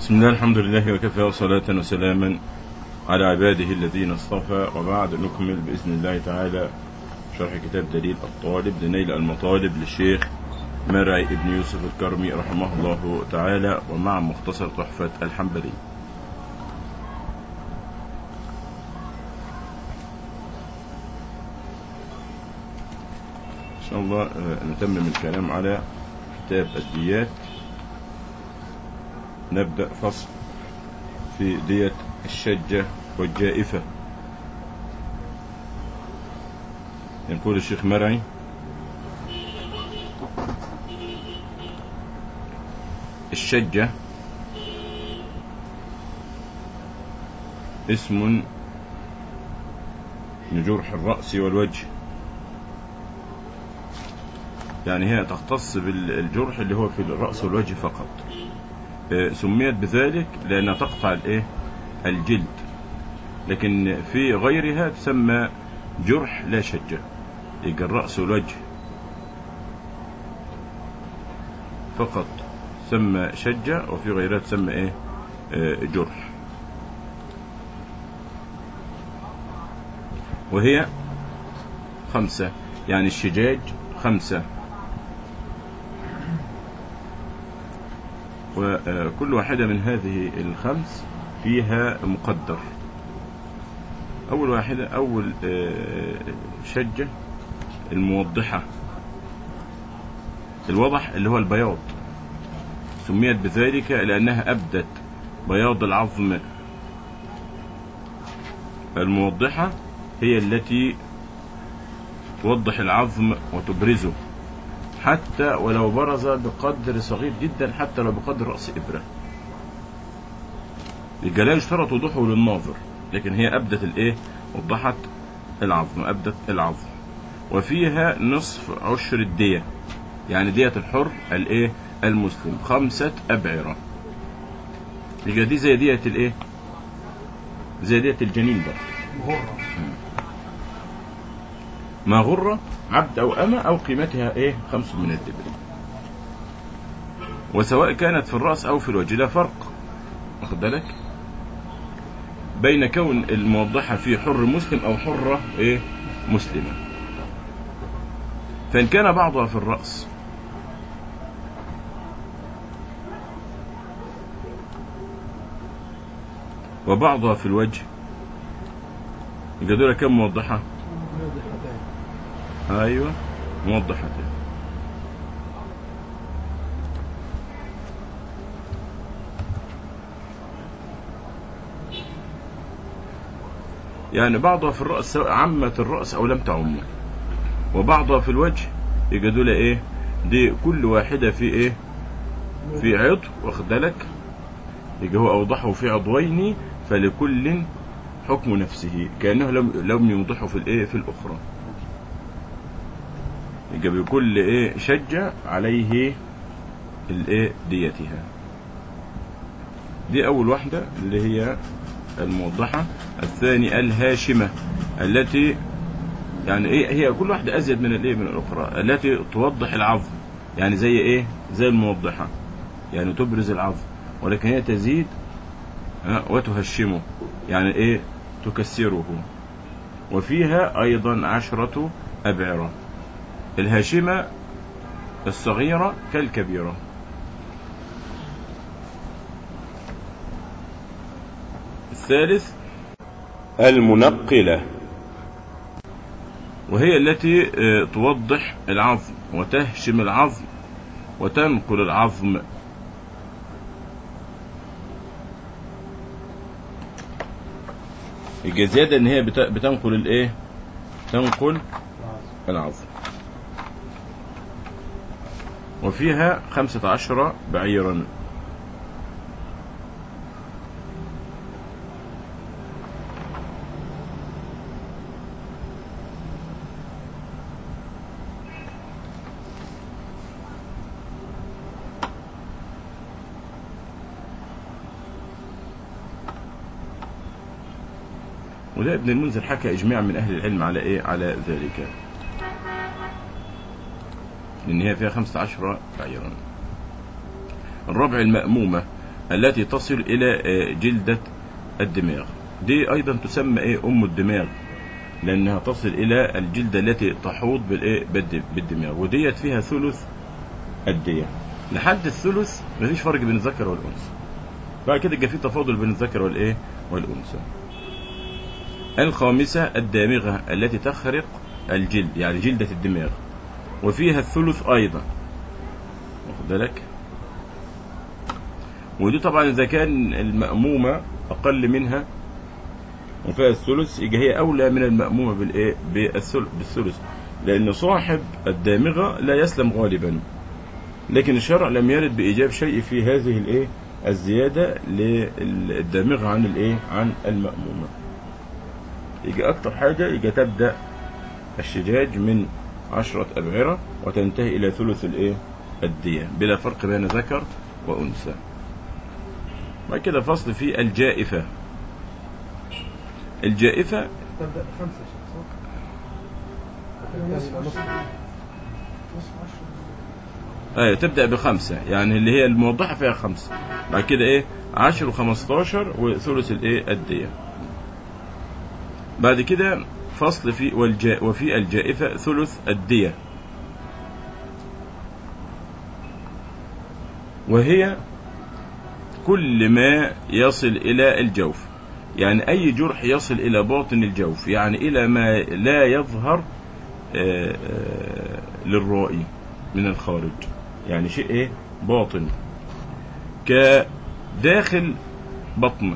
بسم الله الحمد لله وكفى وصلاة وسلاما على عباده الذين اصطفى وبعد نكمل بإذن الله تعالى شرح كتاب دليل الطالب لنيل المطالب للشيخ مرعي ابن يوسف الكرمي رحمه الله تعالى ومع مختصر تحفة الحنبلي إن شاء الله آه، نتمم الكلام على كتاب الديات نبدأ فصل في دية الشجة والجائفة يقول الشيخ مرعي الشجة اسم لجرح الرأس والوجه يعني هي تختص بالجرح اللي هو في الرأس والوجه فقط آه، سميت بذلك لأنها تقطع الايه الجلد لكن في غيرها تسمى جرح لا شجة يبقى الرأس والوجه فقط تسمى شجة وفي غيرها تسمى ايه آه، جرح وهي خمسة يعني الشجاج خمسة وكل واحدة من هذه الخمس فيها مقدر أول واحدة أول آه، شجة الموضحة الوضح اللي هو البياض سميت بذلك لأنها أبدت بياض العظم الموضحة هي التي توضح العظم وتبرزه حتى ولو برز بقدر صغير جدا حتى لو بقدر رأس إبرة يبقى لا يشترط وضوحه للناظر لكن هي أبدت الإيه وضحت العظم أبدت العظم وفيها نصف عشر الدية يعني دية الحر الإيه المسلم خمسة أبعرة يبقى دي زي دية الإيه زي دية الجنين بقى ما غرة عبد أو أمة أو قيمتها إيه خمس من الدبر وسواء كانت في الرأس أو في الوجه لا فرق واخد بالك بين كون الموضحة في حر مسلم أو حرة إيه مسلمة فإن كان بعضها في الرأس وبعضها في الوجه يبقى دول كم موضحة؟ ايوه موضحتين يعني بعضها في الرأس سواء عمت الرأس أو لم تعمه وبعضها في الوجه يبقى دول إيه دي كل واحدة في إيه في عضو واخد بالك يبقى هو أوضحه في عضوين فلكل حكم نفسه كأنه لم لم يوضحه في الإيه في الأخرى يبقى بكل ايه شجة عليه الايه ديتها دي اول واحدة اللي هي الموضحة الثاني الهاشمة التي يعني ايه هي كل واحدة ازيد من الايه من الاخرى التي توضح العظم يعني زي ايه زي الموضحة يعني تبرز العظم ولكن هي تزيد ها، وتهشمه يعني ايه تكسره وفيها ايضا عشرة ابعره الهاشمة الصغيرة كالكبيرة الثالث المنقلة وهي التي آه، توضح العظم وتهشم العظم وتنقل العظم يبقى زيادة ان هي بت- بتنقل الايه تنقل العظم وفيها خمسة عشر بعيرا وده ابن المنذر حكى إجماع من أهل العلم على إيه على ذلك لأن هي فيها خمسة عشر بعيرا الربع المأمومة التي تصل إلى آه، جلدة الدماغ دي أيضا تسمى إيه أم الدماغ لأنها تصل إلى الجلدة التي تحوط بالإيه بالد- بالدماغ وديت فيها ثلث الدية لحد الثلث مفيش فرق بين الذكر والأنثى بعد كده يبقى في تفاضل بين الذكر والإيه والأنثى الخامسة الدامغة التي تخرق الجلد يعني جلدة الدماغ وفيها الثلث أيضا واخد بالك ودي طبعا إذا كان المأمومة أقل منها وفيها الثلث يبقى هي أولى من المأمومة بالإيه بالثل- بالثلث لأن صاحب الدامغة لا يسلم غالبا لكن الشرع لم يرد بإيجاب شيء في هذه الإيه الزيادة للدامغة عن الإيه عن المأمومة يجي أكتر حاجة يجي تبدأ الشجاج من عشرة أبعرة وتنتهي إلى ثلث الإيه الدية بلا فرق بين ذكر وأنثى بعد كده فصل في الجائفة الجائفة تبدأ بخمسة يا شيخ صح؟ نصف نصف عشرة. نصف عشرة. آية تبدأ بخمسة يعني اللي هي الموضحة فيها خمسة بعد كده إيه عشر وخمستاشر وثلث الإيه الدية بعد كده فصل في والجا وفي الجائفة ثلث الدية وهي كل ما يصل إلى الجوف يعني أي جرح يصل إلى باطن الجوف يعني إلى ما لا يظهر آه، آه، للرائي من الخارج يعني شيء إيه باطن كداخل بطن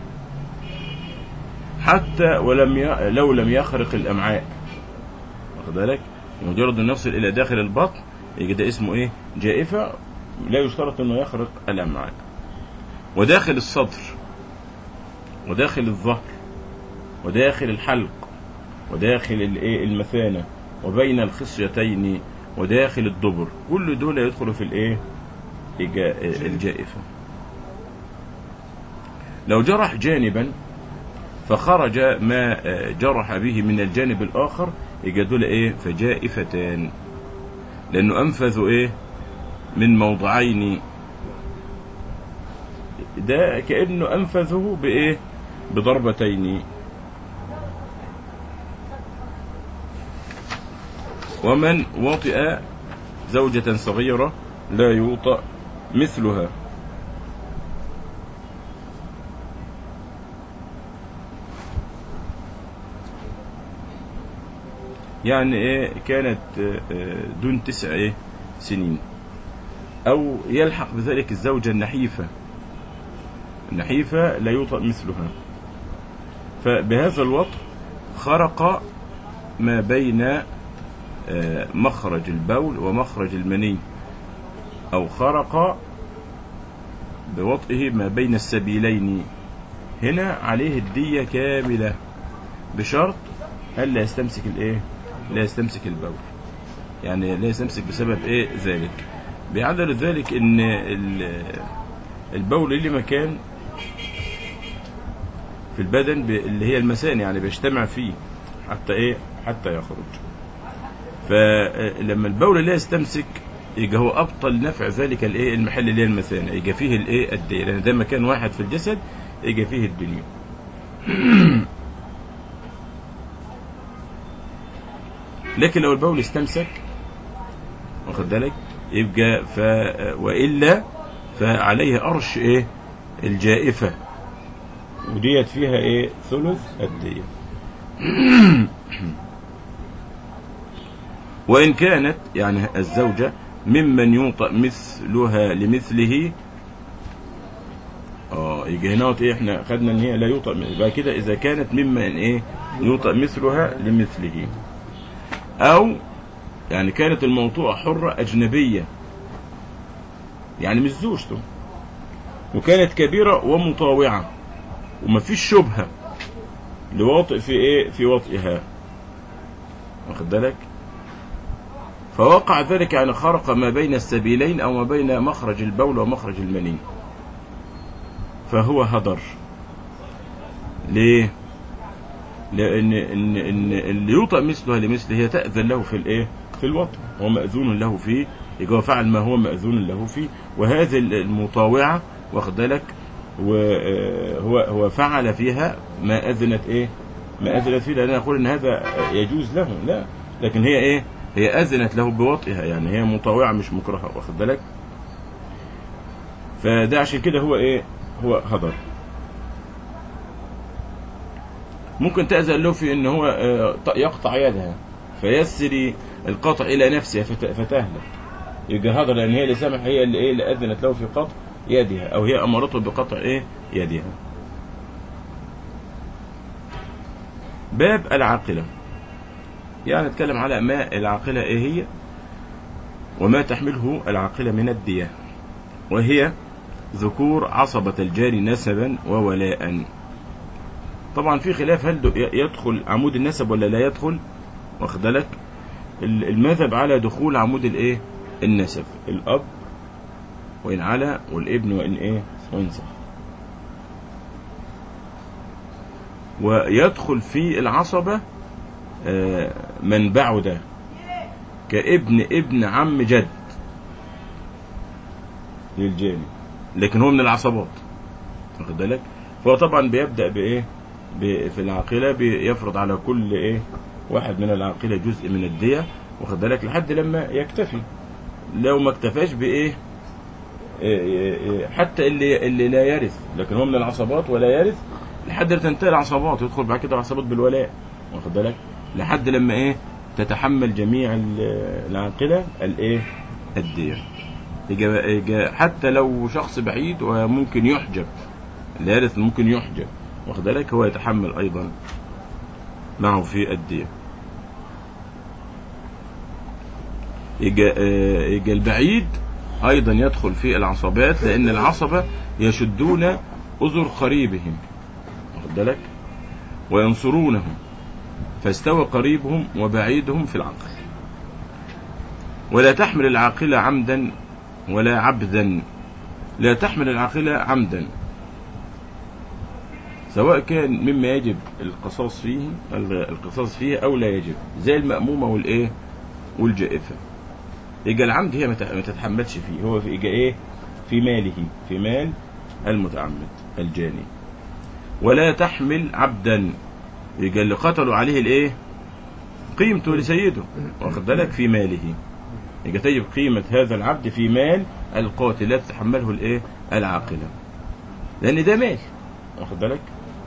حتى ولم ي... لو لم يخرق الأمعاء واخد بالك مجرد أن يصل إلى داخل البطن يجي ده اسمه إيه جائفة لا يشترط أنه يخرق الأمعاء وداخل الصدر وداخل الظهر وداخل الحلق وداخل الايه المثانه وبين الخصيتين وداخل الدبر كل دول يدخلوا في الايه الجا- الجائفه لو جرح جانبا فخرج ما آه، جرح به من الجانب الاخر يبقى دول ايه فجائفتان لانه انفذوا ايه من موضعين ده كانه انفذه بايه بضربتين ومن وطئ زوجة صغيرة لا يوطأ مثلها يعني ايه كانت آه، آه، دون تسع ايه سنين او يلحق بذلك الزوجة النحيفة النحيفة لا يوطأ مثلها فبهذا الوطء خرق ما بين آه، مخرج البول ومخرج المني أو خرق بوطئه ما بين السبيلين هنا عليه الدية كاملة بشرط ألا يستمسك الإيه؟ لا يستمسك البول يعني لا يستمسك بسبب إيه ذلك بيعدل ذلك إن ال- البول اللي مكان في البدن ب- اللي هي المثاني يعني بيجتمع فيه حتى ايه حتى يخرج فلما البول لا يستمسك يبقى هو ابطل نفع ذلك الايه المحل اللي هي المثانه يبقى فيه الايه الدية لان ده مكان واحد في الجسد يبقى فيه الدنيا لكن لو البول استمسك واخد بالك يبقى ف والا فعليه ارش ايه الجائفه وديت فيها ايه ثلث الدية وإن كانت يعني الزوجة ممن يوطأ مثلها لمثله اه يجي هنا ايه احنا خدنا ان هي لا يوطأ يبقى كده اذا كانت ممن ايه يوطأ مثلها لمثله او يعني كانت الموطوءة حرة اجنبية يعني مش زوجته وكانت كبيرة ومطاوعة ومفيش شبهة لواطئ في ايه في وطئها واخد بالك فوقع ذلك يعني خرق ما بين السبيلين او ما بين مخرج البول ومخرج المني فهو هدر ليه لان ان ان اللي يوطأ مثلها لمثله هي تأذن له في الايه في الوطء هو مأذون له فيه يبقى هو فعل ما هو مأذون له فيه وهذه المطاوعة واخد بالك وهو هو فعل فيها ما اذنت ايه ما اذنت فيه لان اقول ان هذا يجوز له لا لكن هي ايه هي اذنت له بوطئها يعني هي مطاوعه مش مكرهه واخد بالك فده عشان كده هو ايه هو هدر ممكن تأذن له في ان هو آه، ط- يقطع يدها فيسري القطع الى نفسها فت- فتهلك يبقى هدر لان هي اللي سمح هي اللي ايه اللي اذنت له في قطع يدها او هي امرته بقطع ايه يدها باب العاقله يعني نتكلم على ما العاقله ايه هي وما تحمله العاقله من الديه وهي ذكور عصبة الجاري نسبا وولاء طبعا في خلاف هل د- يدخل عمود النسب ولا لا يدخل واخد بالك ال- المذهب على دخول عمود الايه النسب الاب وان على والابن وان ايه وان صح ويدخل في العصبة آه، من بعد كابن ابن عم جد للجاني لكن هو من العصبات واخد بالك فهو طبعا بيبدا بايه ب- في العاقله بيفرض على كل ايه واحد من العاقله جزء من الديه واخد بالك لحد لما يكتفي لو ما اكتفاش بايه إيه إيه إيه حتى اللي اللي لا يرث لكن هو من العصبات ولا يرث لحد ما تنتهي العصبات يدخل بعد كده العصبات بالولاء واخد بالك لحد لما ايه تتحمل جميع ال- العاقله الايه الديه يجا- يجا- حتى لو شخص بعيد وممكن يحجب الوارث ممكن يحجب واخد بالك هو يتحمل ايضا معه في الدية يجا, آه، يجا البعيد ايضا يدخل في العصبات لان العصبة يشدون اذر قريبهم واخد بالك وينصرونهم فاستوى قريبهم وبعيدهم في العقل ولا تحمل العاقلة عمدا ولا عبدا لا تحمل العاقلة عمدا سواء كان مما يجب القصاص فيه القصاص فيه او لا يجب زي المأمومة والايه والجائفة يبقى العمد هي ما تح- ما تتحملش فيه هو في يبقى ايه في ماله في مال المتعمد الجاني ولا تحمل عبدا يبقى اللي قتلوا عليه الايه قيمته لسيده واخد بالك في ماله يبقى تجب قيمة هذا العبد في مال القاتل لا تتحمله الايه العاقلة لان ده مال واخد بالك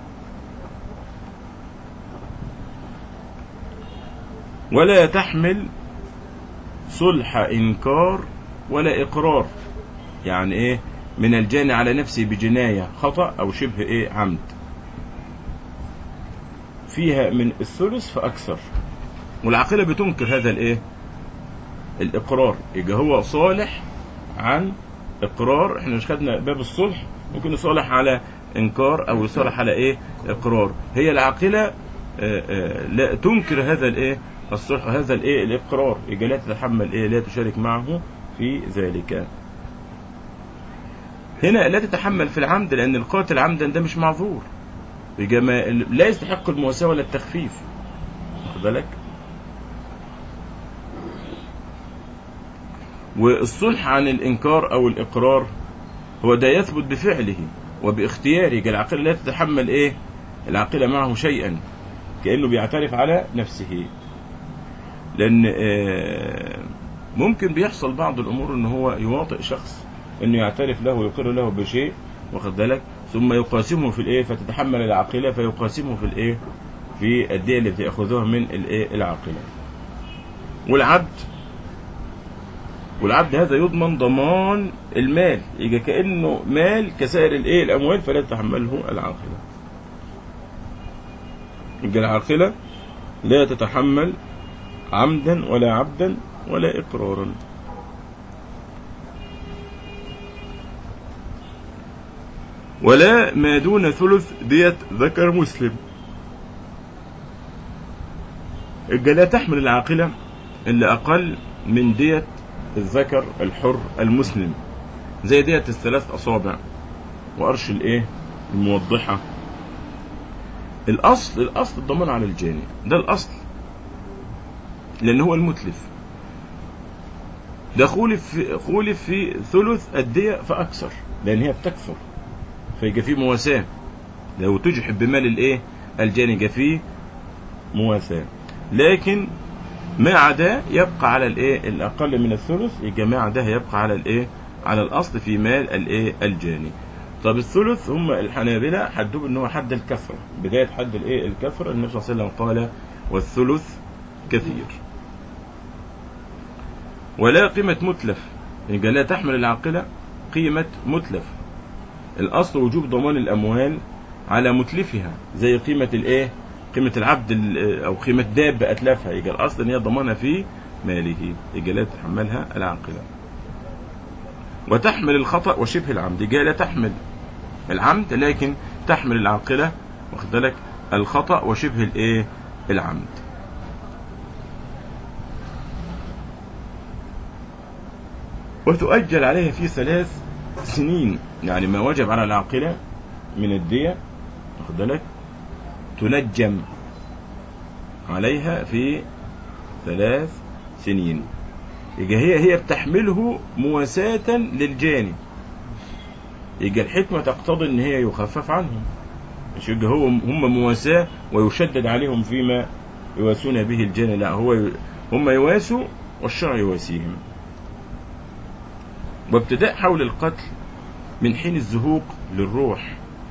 ولا تحمل صلح انكار ولا اقرار يعني ايه من الجاني على نفسه بجناية خطأ او شبه ايه عمد فيها من الثلث فاكثر والعاقلة بتنكر هذا الايه الاقرار يبقى هو صالح عن اقرار احنا مش خدنا باب الصلح ممكن يصالح على انكار او يصالح على ايه اقرار هي العاقله آه، آه، لا تنكر هذا الايه الصلح هذا الايه الاقرار يبقى لا تتحمل ايه لا تشارك معه في ذلك هنا لا تتحمل في العمد لان القاتل عمدا ده مش معذور يبقى ما لا يستحق المواساه ولا التخفيف واخد بالك والصلح عن الإنكار أو الإقرار هو ده يثبت بفعله وباختياره يبقى العاقلة لا تتحمل إيه العاقلة معه شيئا كأنه بيعترف على نفسه لأن آه، ممكن بيحصل بعض الأمور إن هو يواطئ شخص إنه يعترف له ويقر له بشيء واخد بالك ثم يقاسمه في الإيه فتتحمل العاقلة فيقاسمه في الإيه في الدية التي يأخذها من الإيه العاقلة والعبد والعبد هذا يضمن ضمان المال يبقى كأنه مال كسائر الايه الأموال فلا تتحمله العاقلة يبقى العاقلة لا تتحمل عمدا ولا عبدا ولا إقرارا ولا ما دون ثلث دية ذكر مسلم يبقى لا تحمل العاقلة إلا أقل من دية الذكر الحر المسلم زي دية الثلاث أصابع وأرش الإيه الموضحة الأصل الأصل الضمان على الجاني ده الأصل لأن هو المتلف ده خولف في خولف في ثلث الدية فأكثر لأن هي بتكثر فيبقى فيه مواساة لو تجحب بمال الايه الجاني يبقى فيه مواساة لكن ما عدا يبقى على الايه الاقل من الثلث يبقى ما عدا يبقى على الايه على الاصل في مال الايه الجاني طب الثلث هم الحنابلة حدوه ان هو حد الكثرة بداية حد الايه الكثرة النبي صلى الله عليه وسلم قال والثلث كثير ولا قيمة متلف يبقى لا تحمل العاقلة قيمة متلف الأصل وجوب ضمان الأموال على متلفها زي قيمة الإيه؟ قيمة العبد ال- أو قيمة دابة أتلفها يبقى الأصل إن هي ضمانها في ماله يبقى لا تحملها العاقلة وتحمل الخطأ وشبه العمد يبقى لا تحمل العمد لكن تحمل العاقلة واخد بالك الخطأ وشبه الإيه؟ العمد وتؤجل عليها في ثلاث سنين يعني ما وجب على العاقلة من الدية واخد بالك تنجم عليها في ثلاث سنين يبقى هي هي بتحمله مواساة للجاني يبقى الحكمة تقتضي ان هي يخفف عنهم مش يبقى هو هم مواساة ويشدد عليهم فيما يواسون به الجاني لا هو ي- هم يواسوا والشرع يواسيهم وابتداء حول القتل من حين الزهوق للروح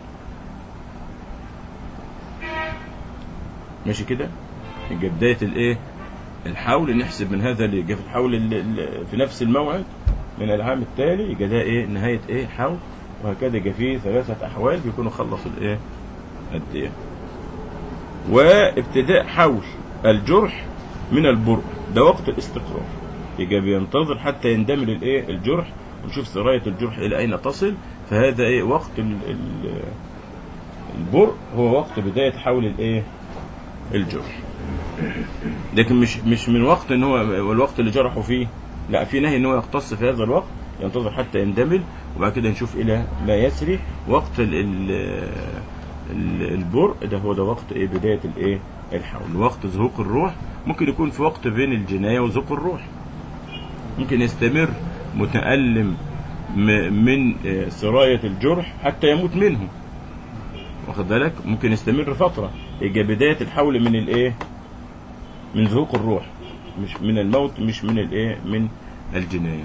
ماشي كده يبقى بداية الايه الحول نحسب من هذا اللي يبقى في الحول اللي اللي في نفس الموعد من العام التالي يبقى ده ايه نهاية ايه حول وهكذا يبقى فيه ثلاثة أحوال بيكونوا خلصوا الايه الدية وابتداء حول الجرح من البرء ده وقت الاستقرار يبقى بينتظر حتى يندمل الايه الجرح ونشوف سراية الجرح الى اين تصل فهذا ايه وقت ال- ال- البرء هو وقت بداية حول الايه الجرح لكن مش مش من وقت ان هو الوقت اللي جرحوا فيه لا في نهي ان هو يقتص في هذا الوقت ينتظر حتى يندمل وبعد كده نشوف الى ما يسري وقت ال ال ال- البرء ده هو ده وقت ايه بدايه الايه الحول وقت زهوق الروح ممكن يكون في وقت بين الجنايه وزهوق الروح ممكن يستمر متألم م- من آه، سراية الجرح حتى يموت منه واخد بالك ممكن يستمر فترة يبقى بداية الحول من الايه من زهوق الروح مش من الموت مش من الايه من الجناية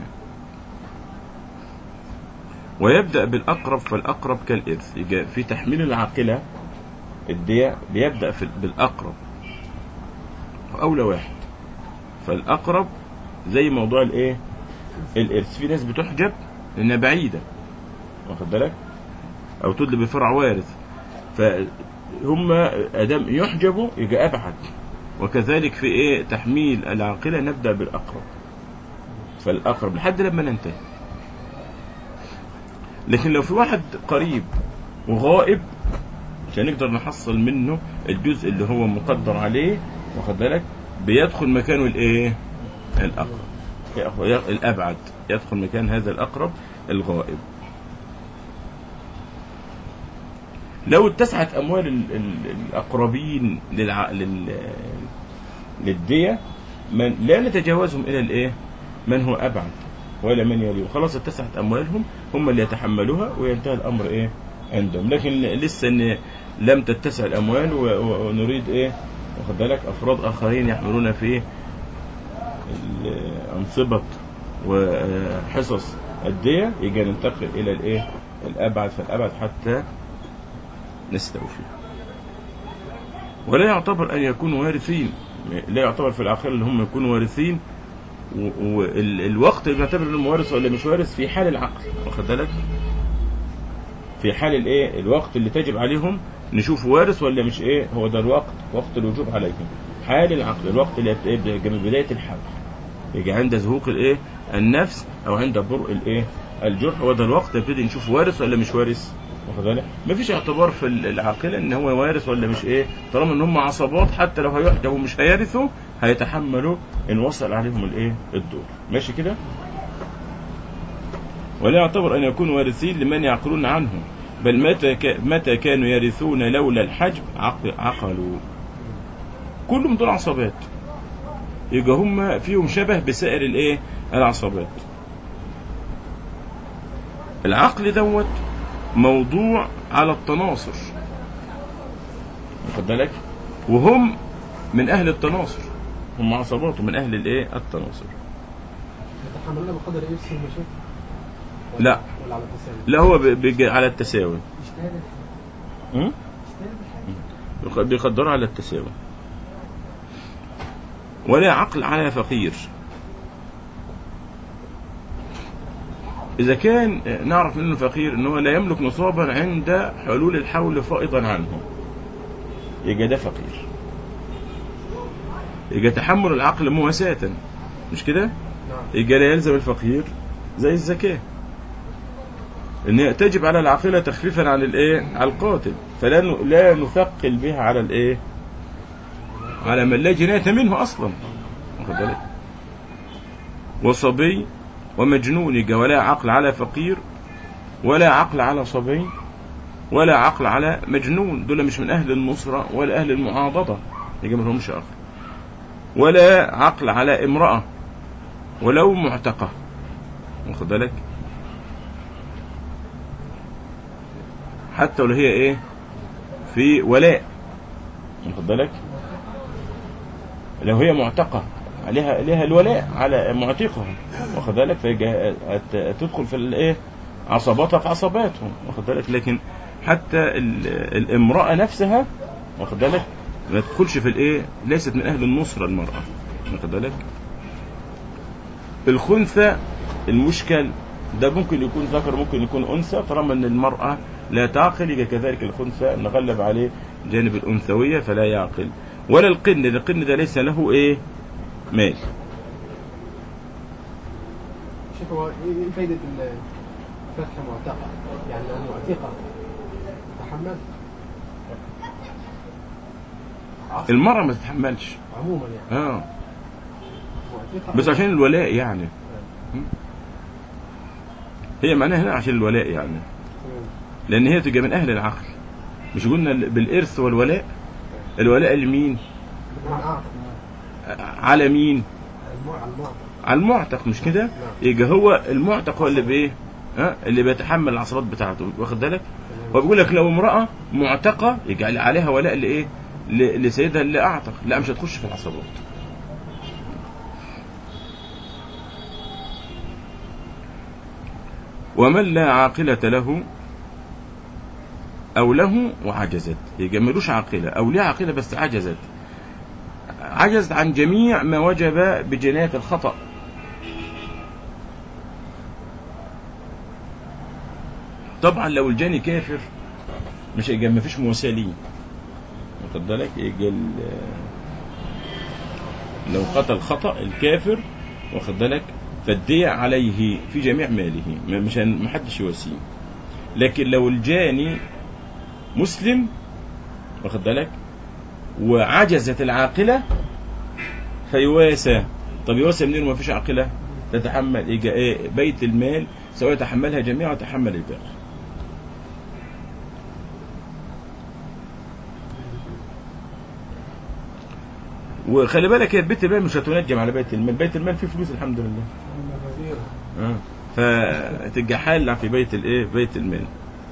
ويبدأ بالأقرب فالأقرب كالإرث يبقى في تحميل العاقلة الدية بيبدأ في بالأقرب أولى واحد فالأقرب زي موضوع الايه الإرث في ناس بتحجب لأنها بعيدة واخد بالك أو تدلي بفرع وارث فهم أدام يحجبوا يبقى أبعد وكذلك في إيه تحميل العاقلة نبدأ بالأقرب فالأقرب لحد لما ننتهي لكن لو في واحد قريب وغائب مش هنقدر نحصل منه الجزء اللي هو مقدر عليه واخد بالك بيدخل مكانه الايه الاقرب يأخذ- الابعد يدخل مكان هذا الاقرب الغائب لو اتسعت اموال ال- ال- الاقربين للع... لل... للدية من لا نتجاوزهم الى الايه من هو ابعد ولا من يليه خلاص اتسعت اموالهم هم اللي يتحملوها وينتهي الامر ايه عندهم لكن لسه ان لم تتسع الاموال و- و- ونريد ايه واخد بالك افراد اخرين يحملون في الانصبه وحصص الدية يجي ننتقل الى الايه الابعد فالابعد حتى نستوفي ولا يعتبر ان يكونوا وارثين لا يعتبر في العقل ان هم يكونوا وارثين والوقت اللي بنعتبر انه وارث ولا مش وارث في حال العقل واخد بالك في حال الايه الوقت اللي تجب عليهم نشوف وارث ولا مش ايه هو ده الوقت وقت الوجوب عليهم حال العقل الوقت اللي يبدا من بدايه الحمل يجي عند زهوق الايه النفس او عند برء الايه الجرح هو ده الوقت نبتدي نشوف وارث ولا مش وارث واخد بالك مفيش اعتبار في العاقله ان هو وارث ولا مش ايه طالما ان هم عصبات حتى لو هيحجبوا مش هيرثوا هيتحملوا ان وصل عليهم الايه الدور ماشي كده ولا يعتبر ان يكونوا وارثين لمن يعقلون عنهم بل متى ك... متى كانوا يرثون لولا الحجب عق... عقلوا كلهم دول عصبات يبقى هم فيهم شبه بسائر الايه العصبات العقل دوت موضوع على التناصر واخد بالك وهم من اهل التناصر هم عصبات من اهل الايه التناصر يتحملون بقدر إرث المشاكل لا. ولا على التساوي لا هو ب- بيج- على التساوي اجتهاد م? اجتهاد الحاجة بيق- بيقدروا على التساوي ولا عقل على فقير إذا كان نعرف منه فقير أنه لا يملك نصابا عند حلول الحول فائضا عنه يبقى ده فقير يبقى تحمل العقل مواساة مش كده؟ نعم يبقى لا يلزم الفقير زي الزكاة ان هي تجب على العاقلة تخفيفا عن الايه على القاتل فلا ن- لا نثقل بها على الايه على من لا جناية منه اصلا واخد بالك وصبي ومجنون يبقى ولا عقل على فقير ولا عقل على صبي ولا عقل على مجنون دول مش من اهل النصرة ولا اهل المعاضدة يبقى ما لهمش عقل ولا عقل على امرأة ولو معتقة واخد بالك حتى ولو هي ايه في ولاء واخد بالك لو هي معتقة عليها لها الولاء على معتقها واخد بالك فيجي هت- تدخل في الايه عصباتها في عصباتهم واخد بالك لكن حتى ال- الامرأة نفسها واخد بالك ما تدخلش في الايه ليست من اهل النصرة المرأة واخد بالك الخنثى المشكل ده ممكن يكون ذكر ممكن يكون انثى طالما ان المراه لا تعقل يبقى كذلك الخنثى نغلب عليه جانب الانثويه فلا يعقل ولا القن القن ده ليس له ايه مال شوف هو ايه إيه فايدة ال- فتح معتقة يعني لو معتقة تحمل المراه ما تتحملش عموما يعني اه معتقة بس عشان الولاء يعني هي معناها هنا عشان الولاء يعني تمام. لان هي تبقى من اهل العقل مش قلنا بالارث والولاء الولاء لمين من أعرف على مين المع- المعتق على المعتق مش كده نعم. يبقى هو المعتق هو اللي بايه ها اللي بيتحمل العصبات بتاعته واخد بالك تمام. هو بيقول لك لو امراه معتقه يجعل عليها ولاء لايه ل- لسيدها اللي اعتق لا مش هتخش في العصبات ومن لا عاقلة له أو له وعجزت يبقى ملوش عاقلة أو ليه عاقلة بس عجزت عجزت عن جميع ما وجب بجناية الخطأ طبعا لو الجاني كافر مش هيبقى ما فيش مواساة ليه واخد بالك يبقى ال- لو قتل خطأ الكافر واخد بالك فالدية عليه في جميع ماله ما- مش هن- محدش يواسيه لكن لو الجاني مسلم واخد بالك وعجزت العاقلة فيواسى طب يواسى منين وما فيش عاقلة تتحمل يجي ايه بيت المال سواء يتحملها جميعا وتحمل الباقي وخلي بالك هي بيت المال مش هتنجم على بيت المال بيت المال فيه فلوس الحمد لله آه. فتبقى حال في بيت الايه بيت المال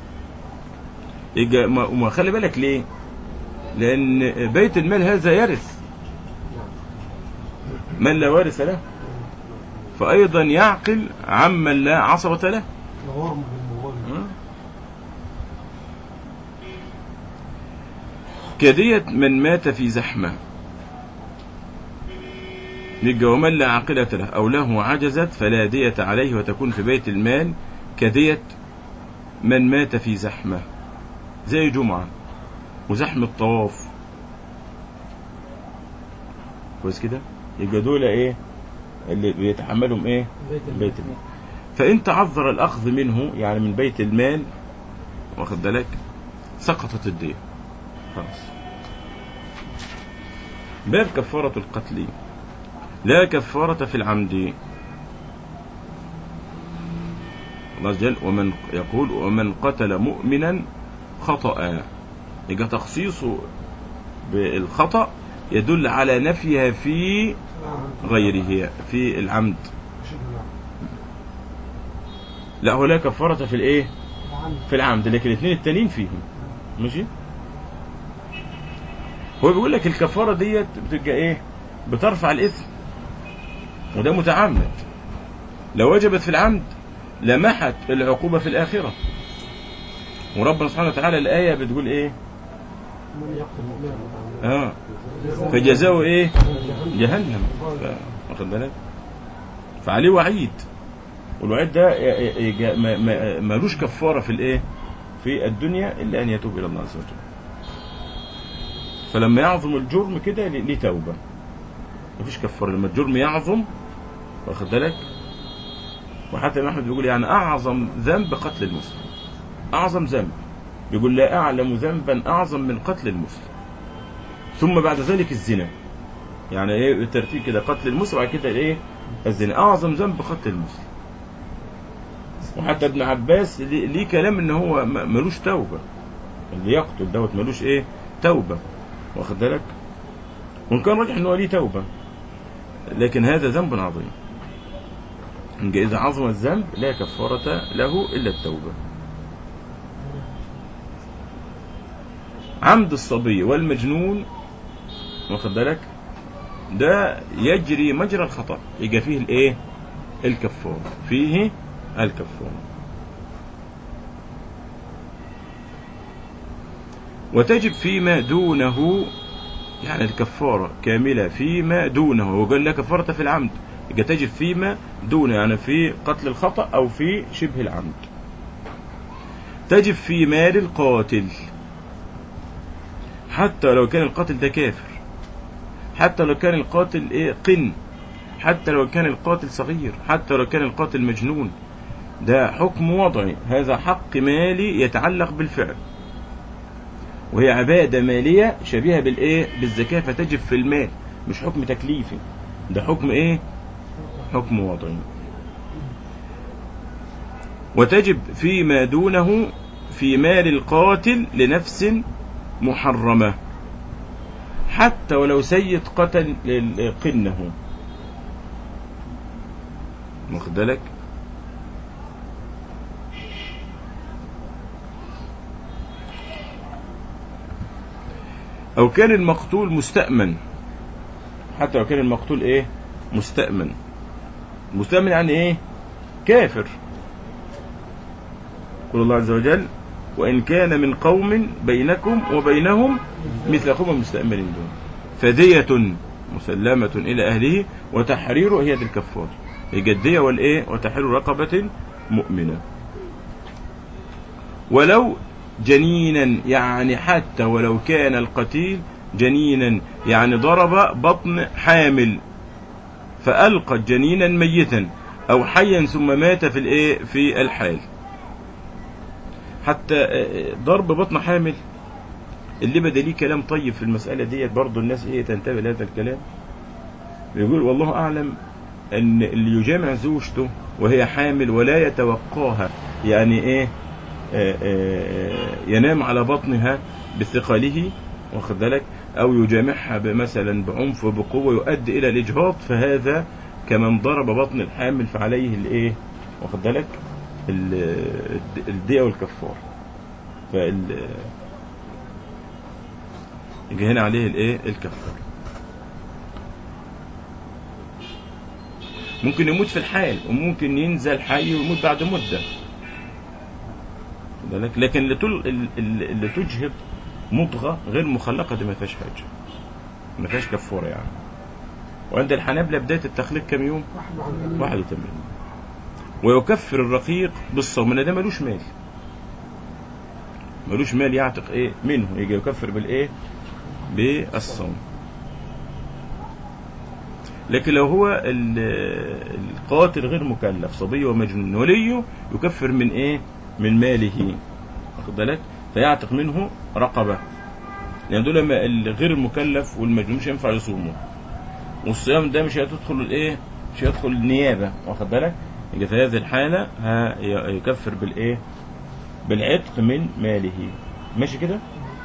يبقى ما وما خلي بالك ليه لان بيت المال هذا يرث من لا وارث له فايضا يعقل عمن لا عصبة له غرم بالمغرم كدية من مات في زحمة يبقى ومن لا عاقلة له أو له عجزت فلا دية عليه وتكون في بيت المال كدية من مات في زحمة زي جمعة وزحم الطواف كويس كده يبقى دول ايه اللي بيتحملهم ايه بيت المال. بيت المال فإن تعذر الأخذ منه يعني من بيت المال واخد بالك سقطت الدية خلاص باب كفارة القتل لا كفارة في العمد الله عز وجل ومن يقول ومن قتل مؤمنا خطأ يبقى تخصيصه بالخطأ يدل على نفيها في غيره في العمد شبه لا هو لا كفارة في الايه العمد في العمد لكن الاثنين التانيين فيهم ماشي هو بيقول لك الكفارة ديت بتبقى ايه بترفع الاثم وده متعمد لو وجبت في العمد لمحت العقوبة في الآخرة وربنا سبحانه وتعالى الآية بتقول ايه من يقتل مؤمنا متعمدا اه فجزاؤه ايه جهنم ف- واخد بالك فعليه وعيد والوعيد ده ي- ي- يج- ما- ما- ملوش كفاره في الايه في الدنيا الا ان يتوب الى الله عز وجل فلما يعظم الجرم كده ليه ليه توبه مفيش كفاره لما الجرم يعظم واخد بالك وحتى الإمام احمد بيقول يعني اعظم ذنب قتل المسلم اعظم ذنب بيقول لا اعلم ذنبا اعظم من قتل المسلم ثم بعد ذلك الزنا يعني ايه الترتيب كده قتل المسلم وبعد كده ايه الزنا اعظم ذنب قتل المسلم وحتى ابن عباس ليه ليه كلام ان هو م- ملوش توبه اللي يقتل دوت ملوش ايه توبه واخد بالك وان كان راجح ان هو ليه توبه لكن هذا ذنب عظيم إن اذا عظم الذنب لا كفاره له الا التوبه عمد الصبي والمجنون واخد بالك ده يجري مجرى الخطأ يبقى فيه الايه الكفارة فيه الكفارة وتجب فيما دونه يعني الكفارة كاملة فيما دونه هو قال لا كفارة في العمد يبقى تجب فيما دونه يعني في قتل الخطأ أو في شبه العمد تجب في مال القاتل حتى لو كان القاتل ده كافر حتى لو كان القاتل ايه قن حتى لو كان القاتل صغير حتى لو كان القاتل مجنون ده حكم وضعي هذا حق مالي يتعلق بالفعل وهي عبادة مالية شبيهة بالايه بالزكاة فتجب في المال مش حكم تكليفي ده حكم ايه حكم وضعي وتجب فيما دونه في مال القاتل لنفس محرمة حتى ولو سيد قتل ال- قنه واخد بالك أو كان المقتول مستأمن حتى لو كان المقتول إيه مستأمن مستأمن يعني إيه كافر يقول الله عز وجل وإن كان من قوم بينكم وبينهم مثل قوم المستأمنين دون فدية مسلمة إلى أهله وتحرير هي دي الكفار يبقى الدية والإيه وتحرير رقبة مؤمنة ولو جنينا يعني حتى ولو كان القتيل جنينا يعني ضرب بطن حامل فألقى جنينا ميتا أو حيا ثم مات في الإيه في الحال حتى آه، ضرب بطن حامل اللي بدا ليه كلام طيب في المسألة ديت برضه الناس ايه تنتبه لهذا الكلام بيقول والله أعلم أن اللي يجامع زوجته وهي حامل ولا يتوقاها يعني ايه آه، آه، ينام على بطنها بثقله واخد بالك أو يجامعها مثلا بعنف وبقوة يؤدي إلى الإجهاض فهذا كمن ضرب بطن الحامل فعليه الايه واخد بالك ال- الد- الدية والكفار فال يجي هنا عليه الايه الكفار ممكن يموت في الحال وممكن ينزل حي ويموت بعد مدة واخد بالك؟ لكن اللي, تل... ال- ال- اللي تجهض مضغة غير مخلقة دي ما فيهاش حاجة ما فيهاش كفارة يعني وعند الحنابلة بداية التخليق كم يوم؟ 81 ويكفر الرقيق بالصوم ان ده ملوش مال ملوش مال يعتق ايه منه يجي يكفر بالايه بالصوم لكن لو هو ال- القاتل غير مكلف صبي ومجنون وليه يكفر من ايه من ماله واخد بالك فيعتق منه رقبه يعني دول ما- الغير المكلف والمجنون مش هينفع يصوموا والصيام ده مش هتدخل الايه مش هيدخل النيابه واخد بالك يبقى في هذه الحاله ها ي- يكفر بالايه بالعتق من ماله ماشي كده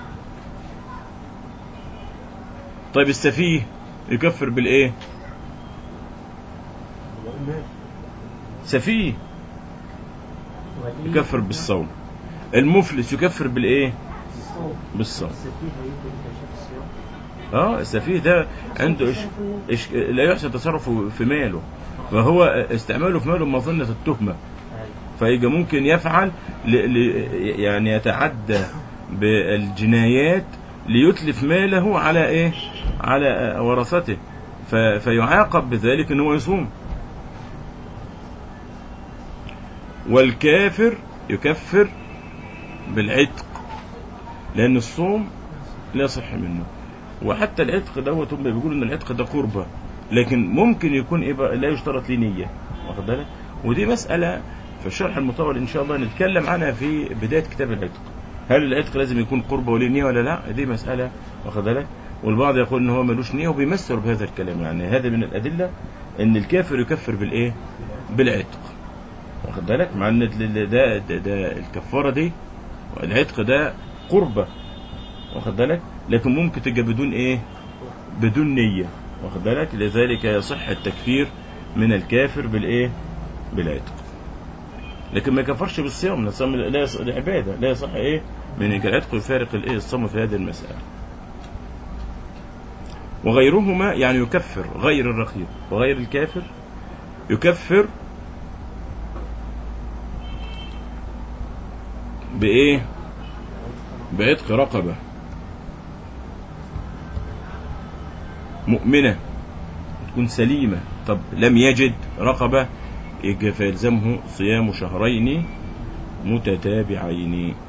طيب السفيه يكفر بالايه سفيه ولي يكفر بالصوم المفلس يكفر بالايه الصوم بالصوم السفيه يمكن كشف الصيام اه السفيه ده عنده إش... إش... لا يحسن تصرفه في ماله فهو استعماله في ماله مظنة التهمة أيوة. فيبقى ممكن يفعل ل... ل... يعني يتعدى بالجنايات ليتلف ماله على ايه على ورثته ف... فيعاقب بذلك ان هو يصوم والكافر يكفر بالعتق لان الصوم لا يصح منه وحتى العتق دوت هم بيقولوا ان العتق ده قربة لكن ممكن يكون ايه بقى لا يشترط ليه نية واخد بالك ودي مسألة في الشرح المطول ان شاء الله نتكلم عنها في بداية كتاب العتق هل العتق لازم يكون قربة وليه نية ولا لا دي مسألة واخد بالك والبعض يقول ان هو ملوش نية وبيمثل بهذا الكلام يعني هذا من الأدلة ان الكافر يكفر بالايه بالعتق واخد بالك مع ان ده, ده, ده, ده الكفارة دي العتق ده قربة واخد بالك لكن ممكن تبقى بدون ايه بدون نية واخد بالك لذلك يصح التكفير من الكافر بالايه بالعتق لكن ما يكفرش بالصيام الصيام لا يصح العبادة لا يصح ايه من العتق يفارق الايه الصوم في هذه المسألة وغيرهما يعني يكفر غير الرقيق وغير الكافر يكفر بإيه بعتق رقبة مؤمنة تكون سليمة طب لم يجد رقبة يجي فيلزمه صيام شهرين متتابعين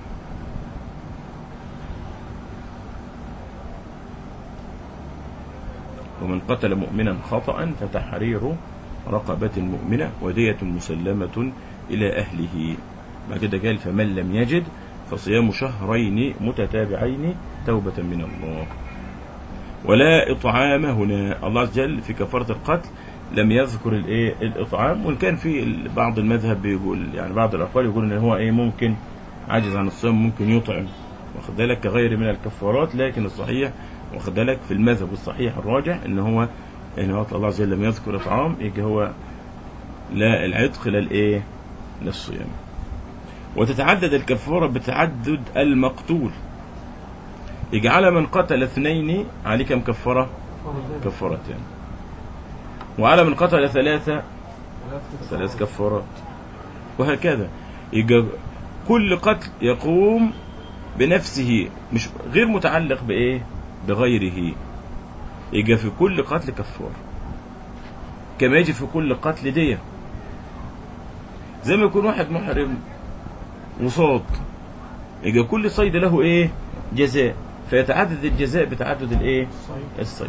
ومن قتل مؤمنا خطأ فتحرير رقبة مؤمنة ودية مسلمة إلى أهله بعد كده قال فمن لم يجد فصيام شهرين متتابعين توبة من الله ولا إطعام هنا الله عز وجل في كفارة القتل لم يذكر الايه الإطعام وإن كان في بعض المذهب بيقول يعني بعض الأقوال يقول إن هو إيه ممكن عاجز عن الصيام ممكن يطعم واخد بالك كغير من الكفارات لكن الصحيح واخد بالك في المذهب الصحيح الراجح إن هو إن هو الله عز وجل لم يذكر إطعام يجي هو لا العتق لا الإيه للصيام وتتعدد الكفارة بتعدد المقتول يجعل من قتل اثنين عليه كم كفارة كفارتين وعلى من قتل ثلاثة ثلاث كفارات وهكذا يجي كل قتل يقوم بنفسه مش غير متعلق بإيه بغيره يجي في كل قتل كفار كما يجي في كل قتل دية زي ما يكون واحد محرم وصاد يجي كل صيد له ايه جزاء فيتعدد الجزاء بتعدد الايه الصيد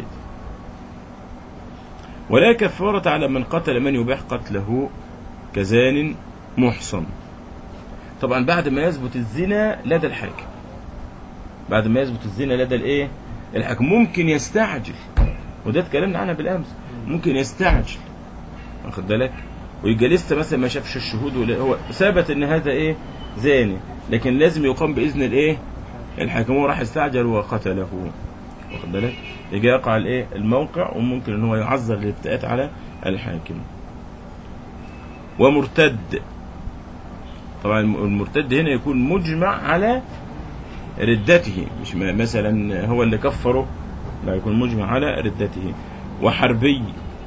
ولا كفارة على من قتل من يباح قتله كزان محصن طبعا بعد ما يثبت الزنا لدى الحاكم بعد ما يثبت الزنا لدى الايه الحاكم ممكن يستعجل وده اتكلمنا عنها بالامس ممكن يستعجل واخد بالك ويبقى لسه مثلا ما شافش الشهود ولا هو ثبت ان هذا ايه زاني لكن لازم يقام باذن الايه الحاكم هو راح يستعجل وقتله واخد بالك يجي يقع الايه الموقع وممكن ان هو يعذر الابتئات على الحاكم ومرتد طبعا المرتد هنا يكون مجمع على ردته مش مثلا هو اللي كفره لا يكون مجمع على ردته وحربي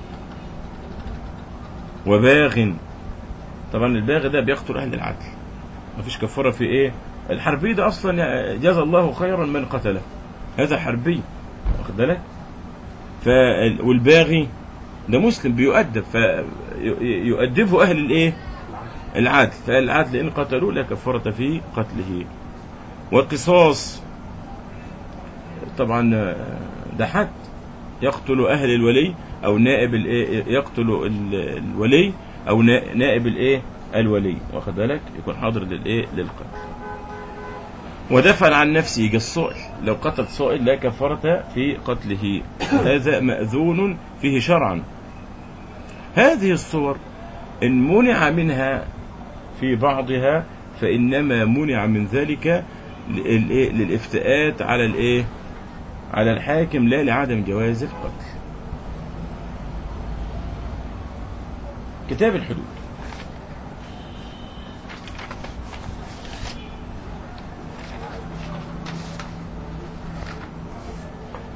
وباغ طبعا الباغ ده بيقتل اهل العدل مفيش كفاره في ايه الحربي ده اصلا جزى الله خيرا من قتله هذا حربي واخد بالك ف والباغي ده مسلم بيؤدب فيؤدبه اهل الايه العدل فالعدل ان قتلوه لا كفاره في قتله والقصاص طبعا ده حد يقتل اهل الولي او نائب الايه يقتل الولي او نائب الايه الولي واخد بالك يكون حاضر للايه للقتل ودفع عن نفسه يجي الصائل لو قتل صائل لا كفارة في قتله هذا مأذون فيه شرعا هذه الصور إن منع منها في بعضها فإنما منع من ذلك للافتئات على الايه على الحاكم لا لعدم جواز القتل كتاب الحدود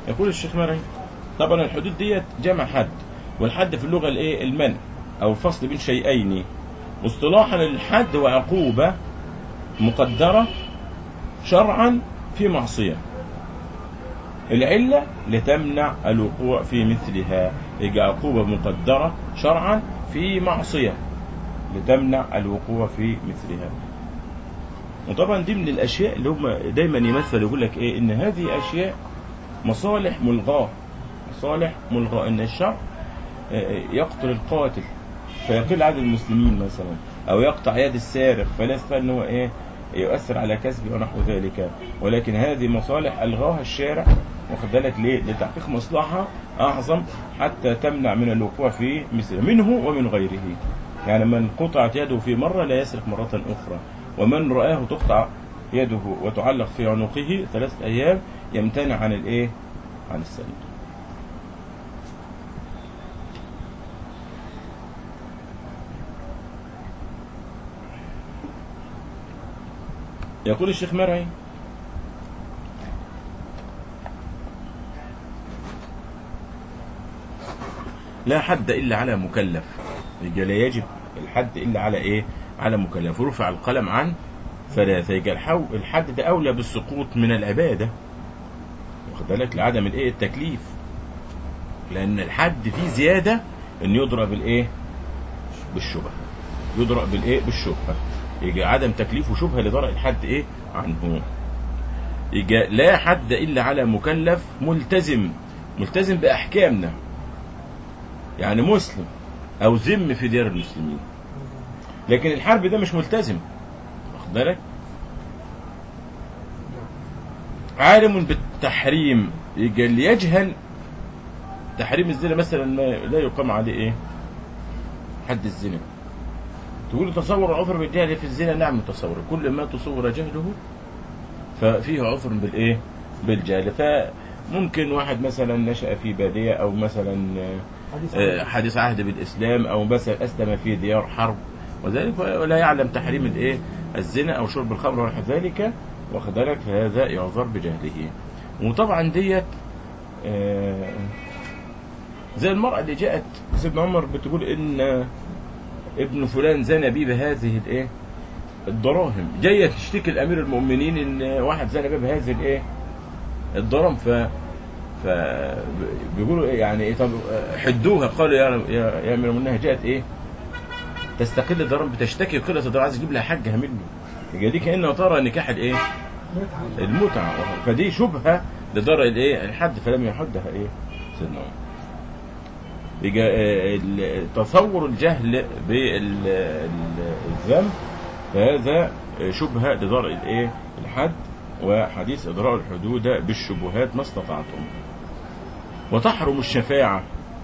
يقول الشيخ مرعي طبعا الحدود ديت جمع حد والحد في اللغة الايه المنع او الفصل بين شيئين اصطلاحا الحد وعقوبة مقدرة شرعا في معصية العلة لتمنع الوقوع في مثلها يجي عقوبة مقدرة شرعا في معصية لتمنع الوقوع في مثلها وطبعا دي من الاشياء اللي هم دايما يمثل يقول لك ايه ان هذه اشياء مصالح ملغاه مصالح ملغاه ان الشرع آه، يقتل القاتل فيقل عدد المسلمين مثلا او يقطع يد السارق فلا يستطيع ان هو ايه يؤثر على كسبه ونحو ذلك ولكن هذه مصالح الغاها الشارع واخد بالك ليه؟ لتحقيق مصلحه اعظم حتى تمنع من الوقوع في مثله منه ومن غيره يعني من قطعت يده في مره لا يسرق مره اخرى ومن رآه تقطع يده وتعلق في عنقه ثلاثة أيام يمتنع عن الإيه؟ عن السرقة. يقول الشيخ مرعي لا حد إلا على مكلف يبقى لا يجب الحد إلا على إيه على مكلف رفع القلم عن ثلاثة يبقى الحو- الحد ده أولى بالسقوط من العبادة واخد بالك لعدم الإيه التكليف لأن الحد فيه زيادة إن يضرب الإيه بالشبهة يضرب بالإيه بالشبهة يجي عدم تكليفه شبهة لدرء الحد إيه عنه يجي لا حد إلا على مكلف ملتزم ملتزم بأحكامنا يعني مسلم أو ذم في ديار المسلمين لكن الحرب ده مش ملتزم واخد بالك عالم بالتحريم يجي اللي يجهل تحريم الزنا مثلا ما لا يقام عليه ايه حد الزنا تقول تصور عذر بالجهل في الزنا نعم متصور كل ما تصور جهله ففيه عذر بالايه بالجهل فممكن واحد مثلا نشأ في بادية او مثلا حديث آه، عن- حديث عهد بالاسلام او مثلا اسلم في ديار حرب وذلك ولا يعلم تحريم الايه الزنا او شرب الخمر ونحو ذلك واخد بالك فهذا يعذر بجهله وطبعا ديت آه، زي المرأة اللي جاءت سيدنا عمر بتقول ان ابن فلان زنى بي بهذه الايه الدراهم جاية تشتكي الامير المؤمنين ان واحد زنى بي بهذه الايه الدراهم ف ف بيقولوا ايه يعني ايه طب حدوها قالوا يا يا يا امير المؤمنين جاءت ايه تستقل الدراهم بتشتكي قله الدراهم عايز يجيب لها حاجها منه يبقى دي كانها ترى نكاح الايه متعة. المتعه فدي شبهه لدرء الايه الحد فلم يحدها ايه سيدنا عمر يبقى آه، ال- تصور الجهل بالذنب فهذا آه، شبهه لدرء الايه الحد وحديث ادراء الحدود بالشبهات ما استطعتم وتحرم الشفاعه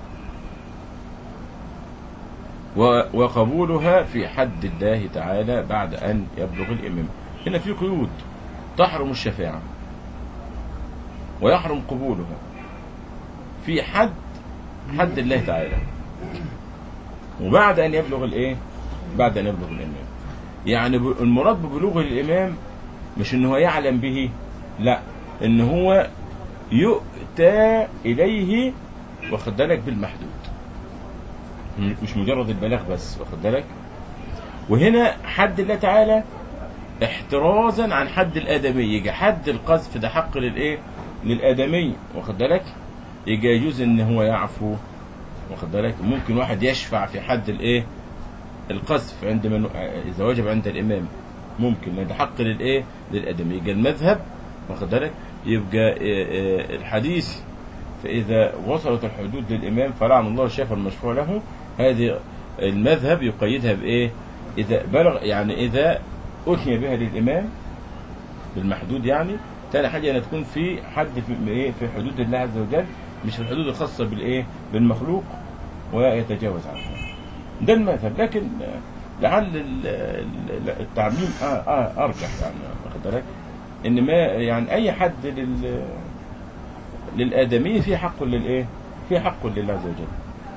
و- وقبولها في حد الله تعالى بعد أن يبلغ الإمام هنا في قيود تحرم الشفاعة ويحرم قبولها في حد حد الله تعالى وبعد أن يبلغ الإيه بعد أن يبلغ الإمام يعني ب- المراد ببلوغ الإمام مش إن هو يعلم به لا إن هو يؤتى إليه واخد بالك بالمحدود م- مش مجرد البلاغ بس واخد بالك وهنا حد الله تعالى احترازا عن حد الادمي يجي حد القذف ده حق للايه للادمي واخد بالك يجي يجوز ان هو يعفو واخد بالك ممكن واحد يشفع في حد الايه القذف عند من اذا وجب عند الامام ممكن لان ده حق للايه للادمي يجي المذهب واخد بالك يبقى آه، آه، الحديث فإذا وصلت الحدود للإمام فلعن الله الشافع المشفوع له هذه المذهب يقيدها بإيه؟ إذا بلغ يعني إذا أتي بها للإمام بالمحدود يعني تاني حاجة أن تكون في حد في إيه في حدود الله عز وجل مش في الحدود الخاصة بالإيه؟ بالمخلوق ويتجاوز عنها. ده المذهب لكن آه، لعل ال- ال- التعميم آه آه أرجح يعني واخد بالك؟ إن ما يعني أي حد لل للآدمي في حق للإيه؟ في حق لله عز وجل.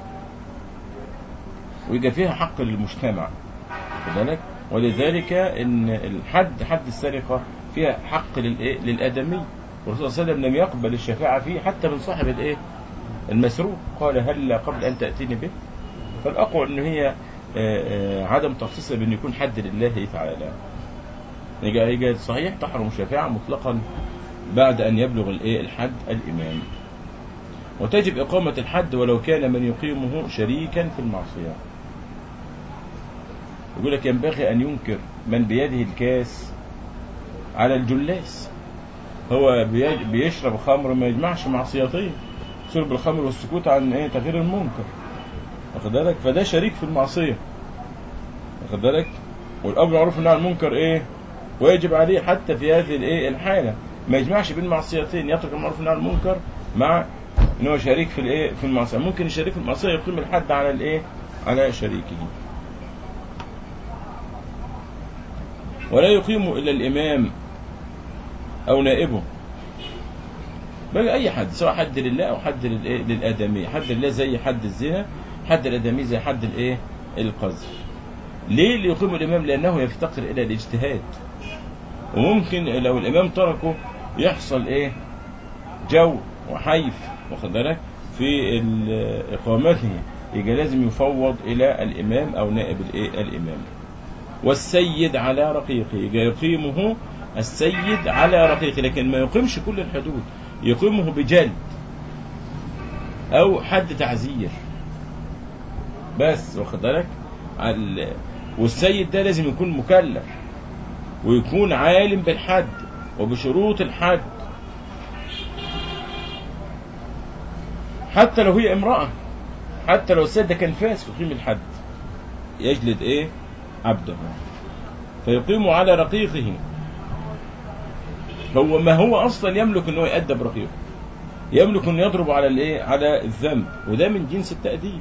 ويبقى فيها حق للمجتمع. واخد بالك؟ ولذلك إن الحد حد السرقة فيها حق للإيه؟ للآدمي والرسول صلى الله عليه وسلم لم يقبل الشفاعة فيه حتى من صاحب الايه المسروق قال هل قبل أن تأتيني به فالأقوى أن هي آه، آه، عدم تخصيصها بأن يكون حد لله تعالى يجي يجي صحيح تحرم الشفاعة مطلقا بعد أن يبلغ الايه الحد الإمام وتجب إقامة الحد ولو كان من يقيمه شريكا في المعصية يقول لك ينبغي أن ينكر من بيده الكاس على الجلاس هو بي- بيشرب خمر ما يجمعش معصيتين شرب الخمر والسكوت عن ايه تغيير المنكر واخد بالك فده شريك في المعصية واخد بالك والأمر معروف إن عن المنكر ايه ويجب عليه حتى في هذه الايه الحالة ما يجمعش بين معصيتين يترك المعروف عن المنكر مع ان هو شريك في الايه في المعصية ممكن الشريك في المعصية يقيم الحد على الايه على شريكه ولا يقيم إلا الإمام أو نائبه بل أي حد سواء حد لله أو حد للإيه؟ للآدمية حد لله زي حد الزنا حد الآدمية زي حد الإيه القذف ليه اللي يقيم الإمام لأنه يفتقر إلى الاجتهاد وممكن لو الإمام تركه يحصل إيه جو وحيف واخد بالك في ال- إقامته يبقى لازم يفوض إلى الإمام أو نائب الإيه الإمام والسيد على رقيقه يبقى يقيمه السيد على رقيقه لكن ما يقيمش كل الحدود يقيمه بجلد أو حد تعزير بس واخد بالك ال- والسيد ده لازم يكون مكلف ويكون عالم بالحد وبشروط الحد حتى لو هي امرأة حتى لو السيد ده كان فاسق يقيم الحد يجلد ايه عبده فيقيم على رقيقه هو ما هو اصلا يملك انه يأدب رقيقه يملك انه يضرب على الايه على الذنب وده من جنس التأديب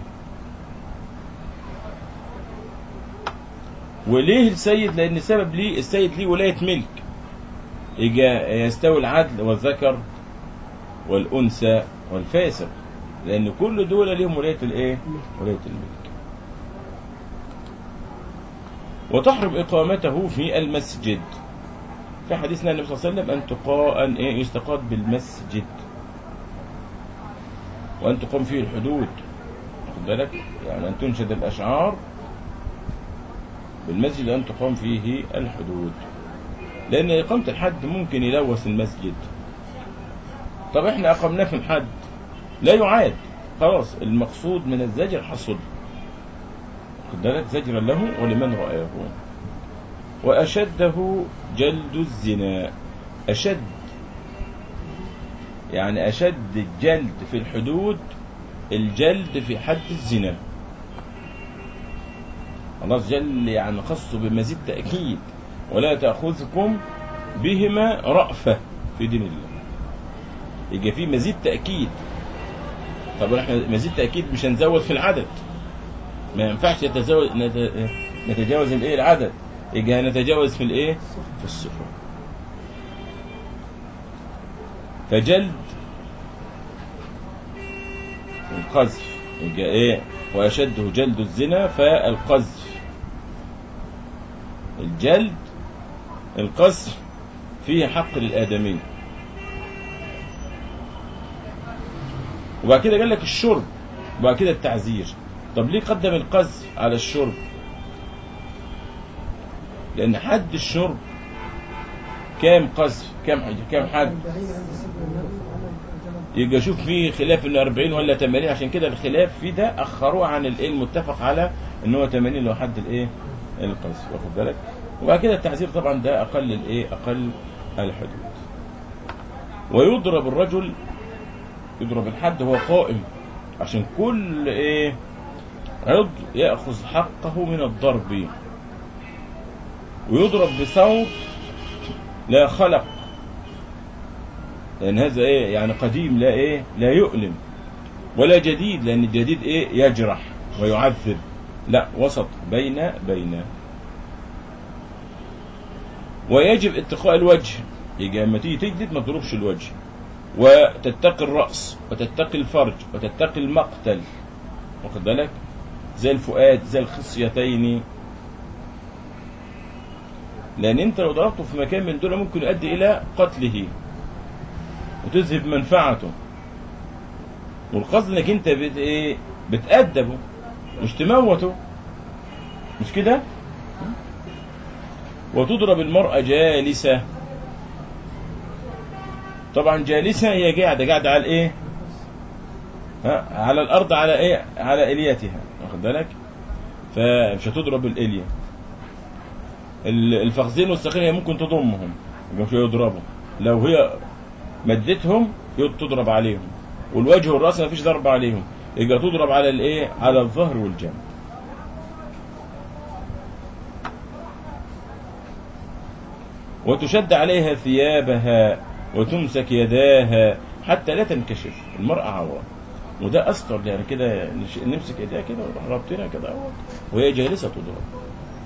وليه السيد لان سبب ليه السيد ليه ولاية ملك يجي يستوي العدل والذكر والانثى والفاسق لان كل دول ليهم ولاية الايه ولاية الملك وتحرم إقامته في المسجد في حديثنا النبي صلى الله عليه وسلم أن تقا أن إيه يستقاد بالمسجد وأن تقام فيه الحدود واخد بالك يعني أن تنشد الأشعار بالمسجد أن تقام فيه الحدود لأن إقامة الحد ممكن يلوث المسجد طب إحنا أقمناه في الحد لا يعاد خلاص المقصود من الزجر حصل خد بالك زجرا له ولمن رآه وأشده جلد الزنا أشد يعني أشد الجلد في الحدود الجلد في حد الزنا الله جل يعني خصه بمزيد تأكيد ولا تأخذكم بهما رأفة في دين الله يبقى في مزيد تأكيد طب احنا مزيد تأكيد مش هنزود في العدد ما ينفعش يتزوج نت- نتجاوز الايه العدد يبقى نتجاوز في الايه في الصفة فجلد القذف يبقى ايه واشده جلد الزنا فالقذف الجلد القذف فيه حق للآدمين وبعد كده قال لك الشرب وبعد كده التعزير طب ليه قدم القذف على الشرب لأن حد الشرب كام قذف كام كام حد يبقى شوف في خلاف انه 40 ولا 80 عشان كده الخلاف في ده اخروه عن الايه المتفق على ان هو 80 لو حد الايه القذف واخد بالك وبعد كده التعزير طبعا ده اقل الايه اقل الحدود ويضرب الرجل يضرب الحد وهو قائم عشان كل ايه عضو ياخذ حقه من الضرب ويضرب بصوت لا خلق لأن هذا إيه يعني قديم لا إيه لا يؤلم ولا جديد لأن الجديد إيه يجرح ويعذب لا وسط بين بين ويجب اتقاء الوجه يجي لما تيجي تجدد ما تضربش الوجه وتتقي الرأس وتتقي الفرج وتتقي المقتل واخد بالك زي الفؤاد زي الخصيتين لأن أنت لو ضربته في مكان من دول ممكن يؤدي إلى قتله وتذهب منفعته والقصد انك انت بت ايه بتأدبه مش تموته مش كده وتضرب المرأة جالسة طبعا جالسة هي قاعدة قاعدة على الايه ها على الارض على ايه على اليتها واخد بالك فمش هتضرب الاليه ال- الفخذين والساقين هي ممكن تضمهم يبقى مش يضربوا لو هي مدتهم يض- تضرب عليهم والوجه والراس ما فيش ضرب عليهم يبقى تضرب على الايه على الظهر والجنب وتشد عليها ثيابها وتمسك يداها حتى لا تنكشف المرأة عورة وده أستر يعني كده نش- نمسك ايديها كده ونروح رابطينها كده اهوت وهي جالسة تضرب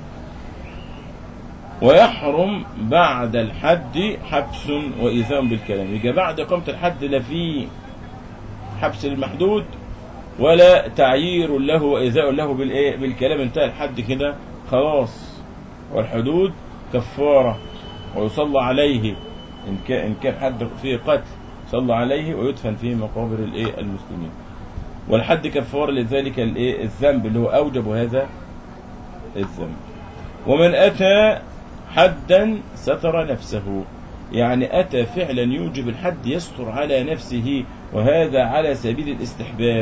ويحرم بعد الحد حبس وإيثام بالكلام يبقى بعد إقامة الحد لا في حبس المحدود ولا تعيير له وإيذاء له بالإيه بالكلام انتهى الحد كده خلاص والحدود كفارة ويصلى عليه إن كان إن كان حد فيه قتل صلى عليه ويدفن في مقابر الإيه المسلمين والحد كفارة لذلك الإيه الذنب اللي هو أوجب هذا الذنب ومن أتى حدا ستر نفسه يعني أتى فعلا يوجب الحد يستر على نفسه وهذا على سبيل الاستحباب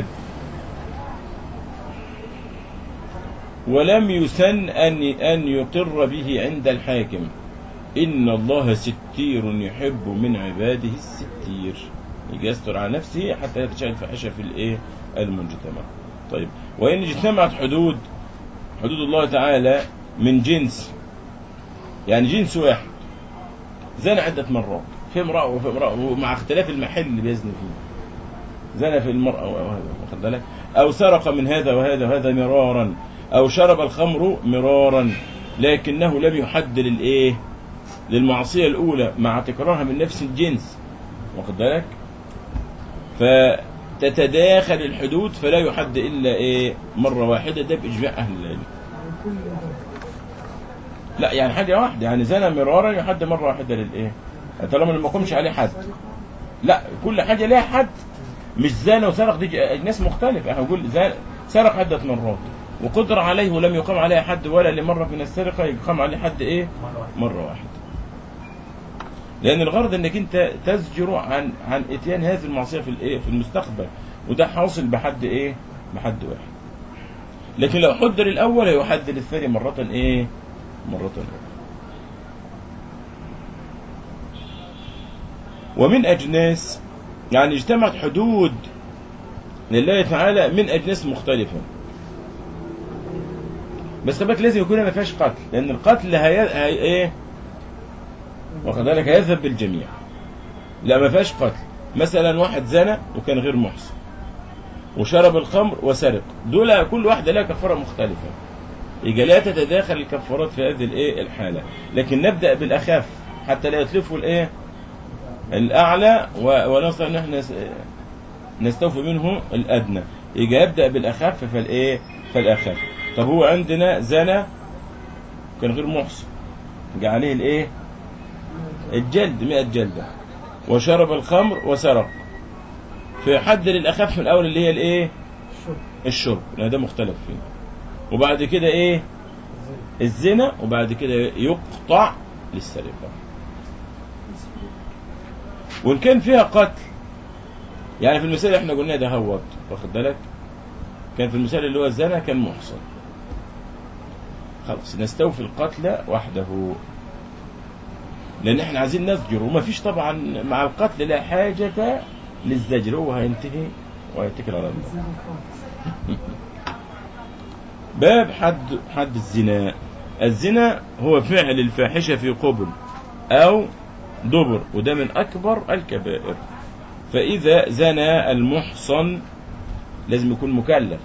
ولم يسن أن أن يقر به عند الحاكم إن الله ستير يحب من عباده الستير يجي يستر على نفسه حتى لا تشاهد الفاحشة في الإيه المجتمع طيب وإن اجتمعت حدود حدود الله تعالى من جنس يعني جنس واحد زنى عدة مرات في امرأة وفي امرأة ومع اختلاف المحل اللي بيزني فيه زنى في المرأة وهذا واخد بالك أو سرق من هذا وهذا وهذا مرارا أو شرب الخمر مرارا لكنه لم يحد للإيه للمعصية الأولى مع تكرارها من نفس الجنس واخد بالك فتتداخل الحدود فلا يحد إلا إيه مرة واحدة ده بإجماع أهل العلم لا يعني حاجة واحدة يعني زنى مرارا يحد مرة واحدة للإيه طالما ما يقومش عليه حد لا كل حاجة ليها حد مش زانى وسرق دي ج- ناس مختلفة احنا بنقول زان- سرق عدة مرات وقدر عليه ولم يقام عليه حد ولا لمرة من السرقة يقام عليه حد ايه مرة واحدة لأن الغرض انك انت تزجر عن عن اتيان هذه المعصية في الايه في المستقبل وده حاصل بحد ايه بحد واحد لكن لو حد للأول هيحد للثاني مرة ايه مرة أخرى ومن أجناس يعني اجتمعت حدود لله تعالى من أجناس مختلفة بس طبعا لازم يكون ما فيهاش قتل لأن القتل هي... هي... إيه واخد بالك هيذهب بالجميع لا ما فيهاش قتل مثلا واحد زنى وكان غير محسن وشرب الخمر وسرق دول كل واحدة لها كفارة مختلفة يبقى لا تتداخل الكفارات في هذه الايه الحالة لكن نبدأ بالأخف حتى لا يتلفوا الايه الأعلى و- ونستطيع ان احنا س- نستوفي منه الأدنى يبقى يبدأ بالأخف فالايه فالأخف طب هو عندنا زنى كان غير محسن يبقى عليه الايه الجلد 100 جلدة وشرب الخمر وسرق في حد للأخف من الأول اللي هي الايه الشرب لأن ده مختلف فيه وبعد كده ايه الزنا وبعد كده يقطع للسرقة وإن كان فيها قتل يعني في المثال اللي احنا قلناه ده هوت واخد بالك كان في المثال اللي هو الزنا كان محصن خلاص نستوفي القتل وحده لأن احنا عايزين نزجر وما فيش طبعا مع القتل لا حاجة للزجر هو هينتهي ويتكل على الله باب حد حد الزنا الزنا هو فعل الفاحشة في قبل أو دبر وده من أكبر الكبائر فإذا زنى المحصن لازم يكون مكلف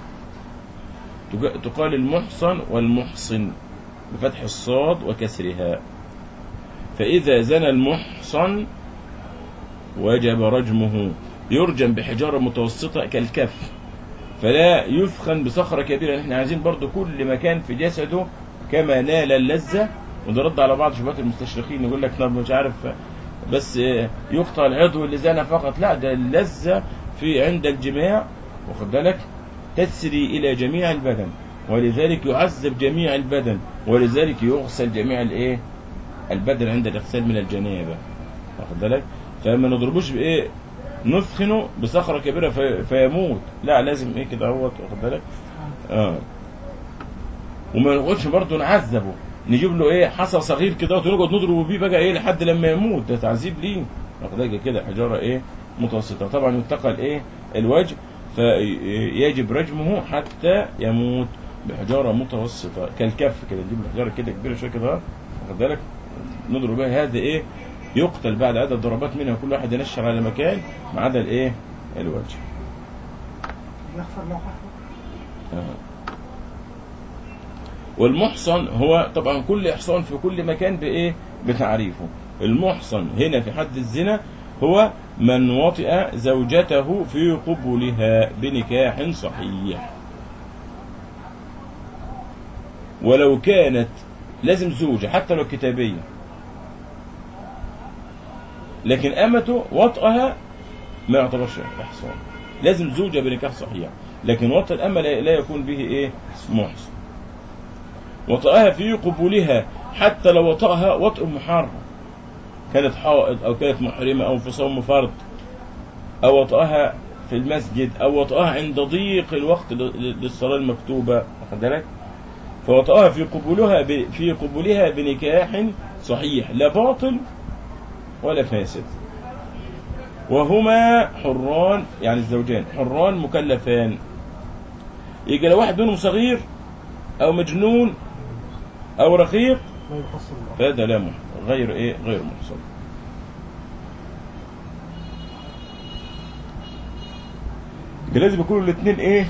تق- تقال المحصن والمحصن بفتح الصاد وكسرها فإذا زنى المحصن وجب رجمه يرجم بحجارة متوسطة كالكف فلا يثخن بصخرة كبيرة لأن احنا عايزين برضو كل مكان في جسده كما نال اللذة وده رد على بعض شبهات المستشرقين يقول لك طب مش عارف بس آه، يقطع العضو اللي زنى فقط لا ده اللذة في عند الجماع واخد بالك تسري إلى جميع البدن ولذلك يعذب جميع البدن ولذلك يغسل جميع الايه البدن عند الاغسال من الجنابة واخد بالك فما نضربوش بايه نثخنه بصخرة كبيرة في فيموت لا لازم ايه كده اهوت واخد بالك اه وما نقعدش برضه نعذبه نجيب له ايه حصى صغير كده ونقعد نضربه بيه بقى ايه لحد لما يموت ده تعذيب ليه واخد بالك كده حجاره ايه متوسطه طبعا يتقى الايه الوجه فيجب رجمه حتى يموت بحجاره متوسطه كالكف كده نجيب له حجاره كده كبيره شويه كده واخد بالك نضرب بها هذا ايه يقتل بعد عدد ضربات منها كل واحد ينشر على مكان ما عدا الايه الوجه يغفر له حقه آه. والمحصن هو طبعا كل إحصان في كل مكان بإيه بتعريفه المحصن هنا في حد الزنا هو من وطئ زوجته في قبلها بنكاح صحيح ولو كانت لازم زوجة حتى لو كتابية لكن أمته وطئها ما يعتبرش إحصان لازم زوجة بنكاح صحيح لكن وطئ الأمة لا لا يكون به إيه محصن وطأها في قبولها حتى لو وطأها وطء محرم كانت حائض أو كانت محرمة أو في صوم فرض أو وطأها في المسجد أو وطأها عند ضيق الوقت ل- للصلاة المكتوبة واخد بالك فوطأها في قبولها ب... في قبولها بنكاح صحيح لا باطل ولا فاسد وهما حران يعني الزوجان حران مكلفان يجي لو واحد منهم صغير أو مجنون أو رقيق ما يحصل الله فهذا لا محصن غير إيه غير محصن يبقى لازم يكونوا الاثنين إيه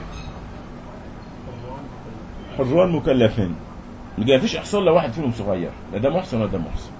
حران مكلفين يبقى مفيش إحصان لو واحد فيهم صغير لا ده محصن ولا ده محصن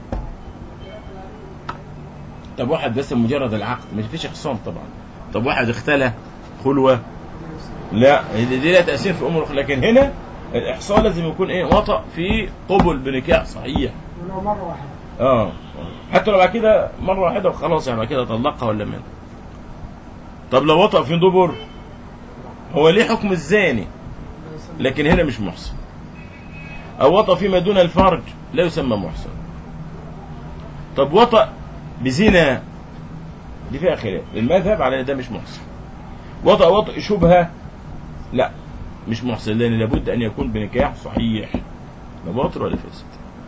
طب واحد بس مجرد العقد مفيش إحصان طبعا طب واحد اختلى خلوة لا دي لها تأثير في أمور لكن هنا الإحصان لازم يكون إيه وطأ في قبل بنكاح صحيح ولو مرة واحدة اه حتى لو بعد كده مرة واحدة وخلاص يعني بعد كده طلقها ولا من طب لو وطأ في دبر هو ليه حكم الزاني لكن هنا مش محسن أو وطأ فيما دون الفرج لا يسمى محسن طب وطأ بزنا دي فيها خلاف المذهب على ان ده مش محسن وطأ وطئ شبهة لا مش محسن لأن لابد أن يكون بنكاح صحيح لا باطل ولا فاسد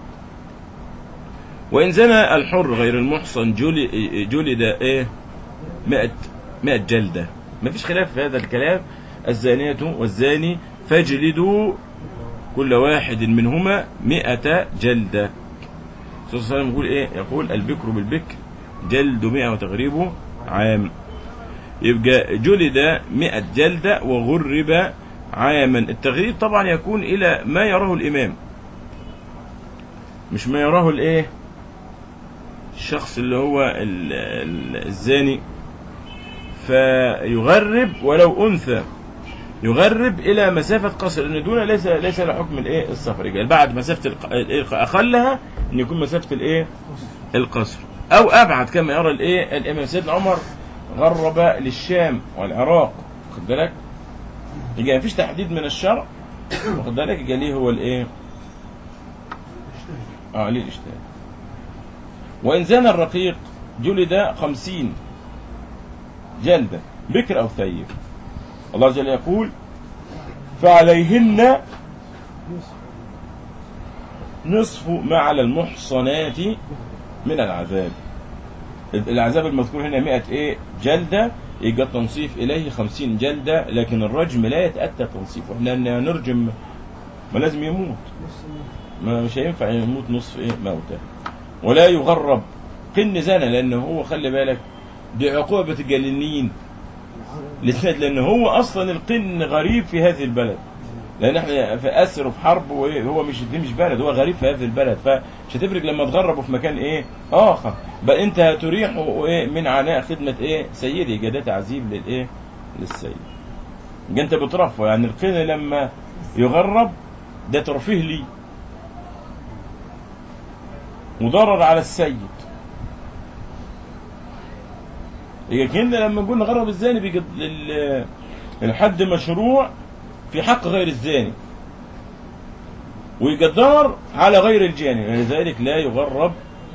وإن زنى الحر غير المحصن جلد, جلد إيه مئة مئة جلدة ما فيش خلاف في هذا الكلام الزانية والزاني فاجلدوا كل واحد منهما مئة جلدة الرسول صلى الله عليه وسلم يقول إيه يقول البكر بالبكر جلد مئة وتغريبه عام يبقى جلد مئة جلدة وغرب عاما التغريب طبعا يكون إلى ما يراه الإمام مش ما يراه الإيه الشخص اللي هو ال- ال- الزاني فيغرب ولو أنثى يغرب إلى مسافة قصر لأن دون ليس ليس له حكم الإيه السفر يبقى بعد مسافة الق- الإيه أقلها أن يكون مسافة الإيه القصر أو أبعد كما يرى الإيه الإمام سيدنا عمر غرب للشام والعراق واخد بالك يبقى مفيش تحديد من الشرع واخد بالك يبقى ليه هو الإيه اه ليه الاجتهاد وإن زنى الرقيق جلد خمسين جلدة بكر أو ثيب الله جل يقول فعليهن نصف ما على المحصنات من العذاب العذاب المذكور هنا مئة ايه جلدة يبقى التنصيف إليه خمسين جلدة لكن الرجم لا يتأتى تنصيفه احنا نرجم ما لازم يموت ما مش هينفع يموت نصف ايه موتى ولا يغرب قن زنا لانه هو خلي بالك دي عقوبة الجلينيين لسنة لان هو اصلا القن غريب في هذه البلد لان احنا في اسر وفي حرب وهو مش دي مش بلد هو غريب في هذه البلد فمش هتفرق لما تغربه في مكان ايه اخر بل انت هتريحه ايه من عناء خدمة ايه سيدي يبقى ده تعذيب للايه للسيد يبقى انت بترفه يعني القن لما يغرب ده ترفيه لي وضرر على السيد يبقى كنا لما نقول نغرب الزاني بيجي ال- الحد مشروع في حق غير الزاني ويقدر على غير الجاني ولذلك لا يغرب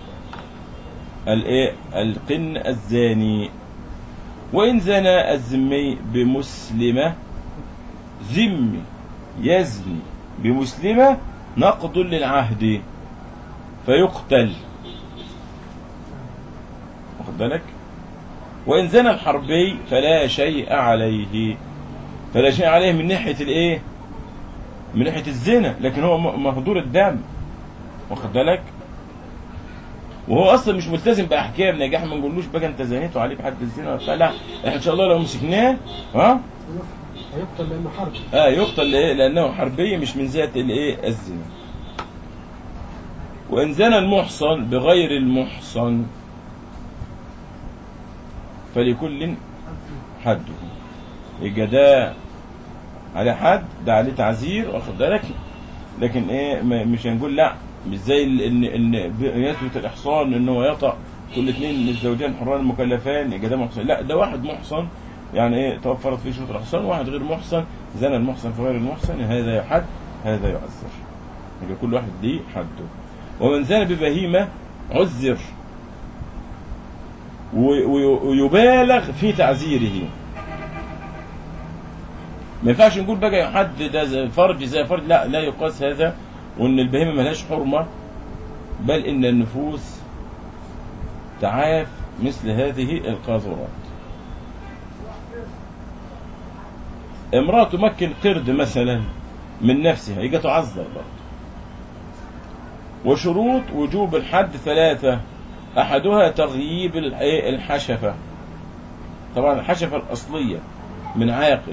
الايه القن الزاني وإن زنى الذمي بمسلمة ذمي يزني بمسلمة نقض للعهد فيقتل واخد بالك وإن زنى الحربي فلا شيء عليه فلا شيء عليه من ناحية الإيه من ناحية الزنا لكن هو م- مهدور الدم واخد بالك وهو اصلا مش ملتزم باحكام نجاح ما نقولوش بقى انت زنيت وعليك حد الزنا ولا بتاع. لا احنا ان شاء الله لو مسكناه ها هيقتل لانه حرب اه يقتل لإيه؟ لانه حربي مش من ذات الايه الزنا وان زنى المحصن بغير المحصن فلكل حده يبقى ده عليه حد ده عليه تعزير واخد بالك لكن ايه ما- مش هنقول لا مش زي ال- ان ان يثبت الاحصان ان هو يطأ كل اثنين من الزوجين حران مكلفان يبقى ده محصن لا ده واحد محصن يعني ايه توفرت فيه شروط الاحصان واحد غير محصن زنى المحصن في غير المحصن هذا يحد هذا يعذر يبقى كل واحد ليه حده ومن زنى ببهيمه عذر وي- وي- ويبالغ في تعزيره ما ينفعش نقول بقى حد ده زي فرج زي فرج لا لا يقاس هذا وان البهيمه ملهاش حرمه بل ان النفوس تعاف مثل هذه القاذورات امرأة تمكن قرد مثلا من نفسها يجي تعذر برضه وشروط وجوب الحد ثلاثة أحدها تغييب ال- إيه الحشفة طبعا الحشفة الأصلية من عاقل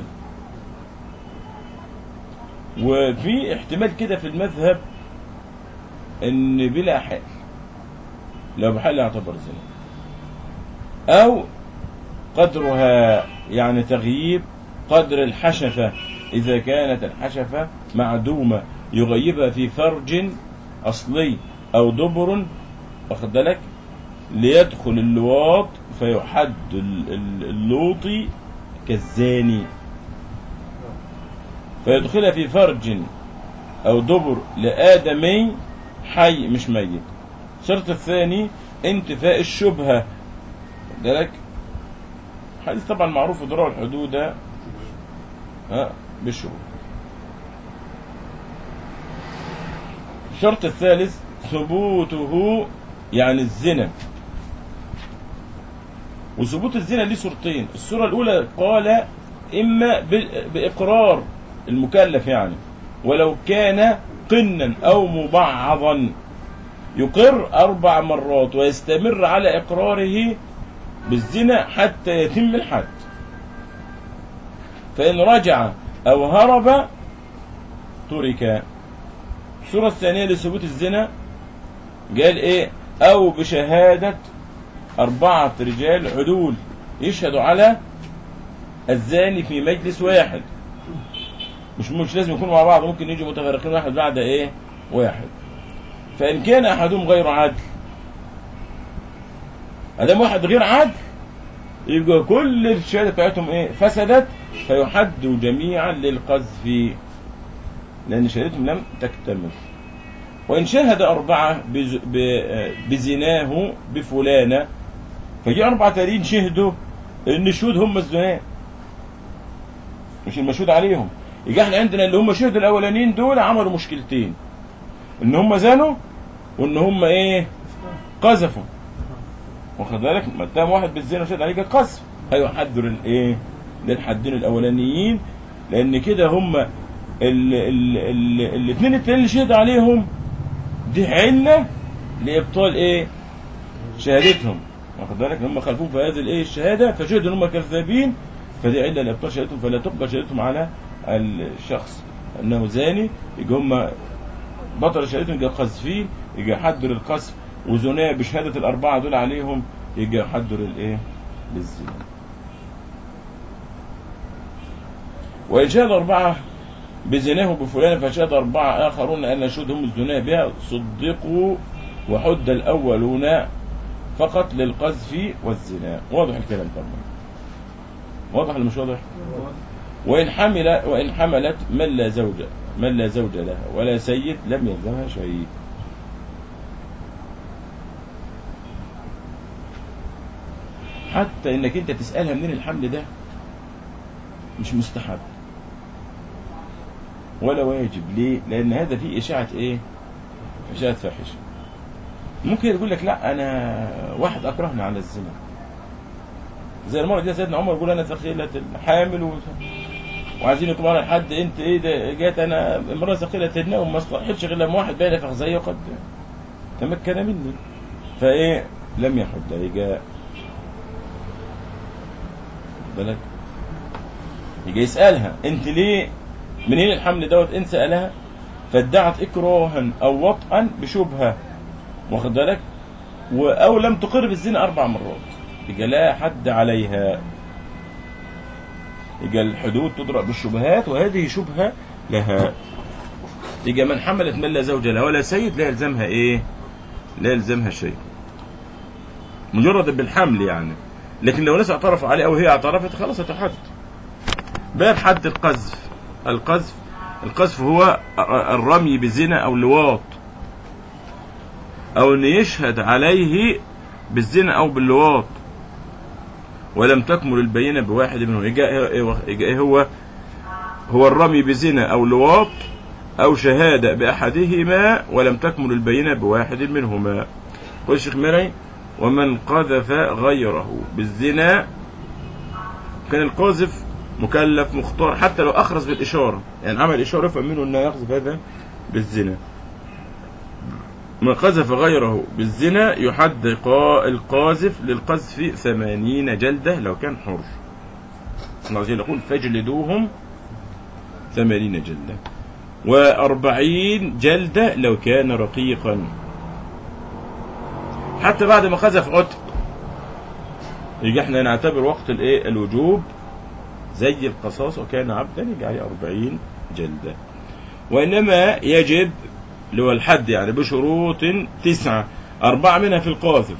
وفي احتمال كده في المذهب ان بلا حال لو بحال يعتبر زنا او قدرها يعني تغييب قدر الحشفة اذا كانت الحشفة معدومة يغيبها في فرج اصلي او دبر واخد بالك ليدخل اللواط فيحد ال- ال- اللوطي كالزاني فيدخلها في فرج أو دبر لآدمي حي مش ميت الشرط الثاني انتفاء الشبهة ذلك حديث طبعا معروف ضرر الحدود ها بالشروط الشرط الثالث ثبوته يعني الزنا وثبوت الزنا ليه صورتين الصورة الأولى قال إما ب- بإقرار المكلف يعني ولو كان قنا أو مبعضا يقر أربع مرات ويستمر على إقراره بالزنا حتى يتم الحد فإن رجع أو هرب ترك الصورة الثانية لثبوت الزنا قال إيه أو بشهادة أربعة رجال عدول يشهدوا على الزاني في مجلس واحد مش مش لازم يكونوا مع بعض ممكن يجوا متفرقين واحد بعد ايه واحد فإن كان أحدهم غير عدل أدام واحد غير عدل يبقى كل الشهادة بتاعتهم ايه فسدت فيحدوا جميعا للقذف لأن شهادتهم لم تكتمل وإن شهد أربعة بز- ب- بزناه بفلانة فجي أربعة تانيين شهدوا إن الشهود هم الزناه مش المشهود عليهم يجي احنا عندنا اللي هم شهدوا الأولانيين دول عملوا مشكلتين إن هم زنوا وإن هم إيه قذفوا واخد بالك ما اتهم واحد بالزنا وشهد عليه قذف هيحدوا للإيه للحدين الأولانيين لأن كده هم ال- ال- ال- الاثنين التانيين اللي شهد عليهم دي علة لإبطال إيه شهادتهم واخد بالك ان هم خالفوه في هذه الايه الشهاده فشهدوا ان هم كذابين فدي عله لابطال شهادتهم فلا تقبل شهادتهم على الشخص انه زاني يجي هم بطل شهادتهم يجي قذفين يجي حد للقذف وزناه بشهاده الاربعه دول عليهم يجي حد للايه للزنا وإن شهد أربعة بزناه بفلان فشهد أربعة آخرون أن شهدهم الزنا بها صدقوا وحد الأولون فقط للقذف والزنا واضح الكلام طبعا واضح ولا مش واضح وإن حمل وإن حملت من لا زوج من لا زوج لها ولا سيد لم يلزمها شيء حتى انك انت تسألها منين الحمل ده مش مستحب ولا واجب ليه لان هذا فيه اشاعة ايه اشاعة فاحشة ممكن يقول لك لا انا واحد اكرهني على الزنا زي المرة دي سيدنا عمر يقول انا ثقيلة الحامل و... وعايزين يطلعوا لحد انت ايه ده جات انا امرأة ثقيلة النوم ما استطعتش غير لما واحد بالغ زي قد تمكن مني فايه لم يحد يجا بالك يجي يسألها انت ليه منين الحمل دوت ان سألها فادعت اكراها او وطئا بشبهة واخد بالك و- او لم تقر بالزنا اربع مرات يبقى لا حد عليها يبقى الحدود تضرب بالشبهات وهذه شبهة لها يبقى من حملت من لا زوج لها ولا سيد لا يلزمها ايه لا يلزمها شيء مجرد بالحمل يعني لكن لو ناس اعترفوا عليه او هي اعترفت خلاص هتحد باب حد القذف القذف القذف هو الرمي بزنا او لواط او ان يشهد عليه بالزنا او باللواط ولم تكمل البينة بواحد منهم يجا يجا إيه هو هو الرمي بزنا او لواط او شهادة باحدهما ولم تكمل البينة بواحد منهما قال الشيخ مرعي ومن قذف غيره بالزنا كان القاذف مكلف مختار حتى لو اخرس بالاشاره يعني عمل اشاره يفهم منه انه يقذف هذا بالزنا من قذف غيره بالزنا يحد قا- القاذف للقذف ثمانين جلدة لو كان حر الله عز وجل يقول فاجلدوهم ثمانين جلدة وأربعين جلدة لو كان رقيقا حتى بعد ما قذف عتق يجي احنا نعتبر وقت الايه الوجوب زي القصاص وكان عبدا يجي عليه أربعين جلدة وإنما يجب اللي هو الحد يعني بشروط تسعة أربعة منها في القاذف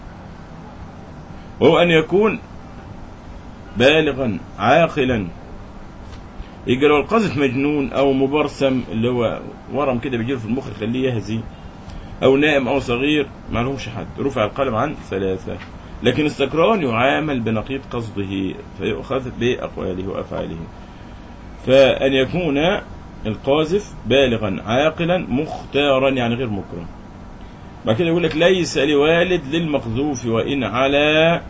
وهو أن يكون بالغا عاقلا يجي لو القاذف مجنون أو مبرسم اللي هو ورم كده بيجيله في المخ يخليه يهزي أو نائم أو صغير ما لهمش حد رفع القلم عن ثلاثة لكن السكران يعامل بنقيض قصده فيؤخذ بأقواله وأفعاله فأن يكون القاذف بالغا عاقلا مختارا يعني غير مكره بعد كده يقول لك ليس لوالد للمقذوف وإن على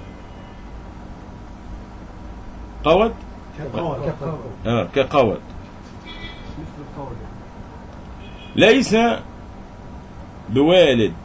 قود كقول كقول آه كقود مثل القول ليس بوالد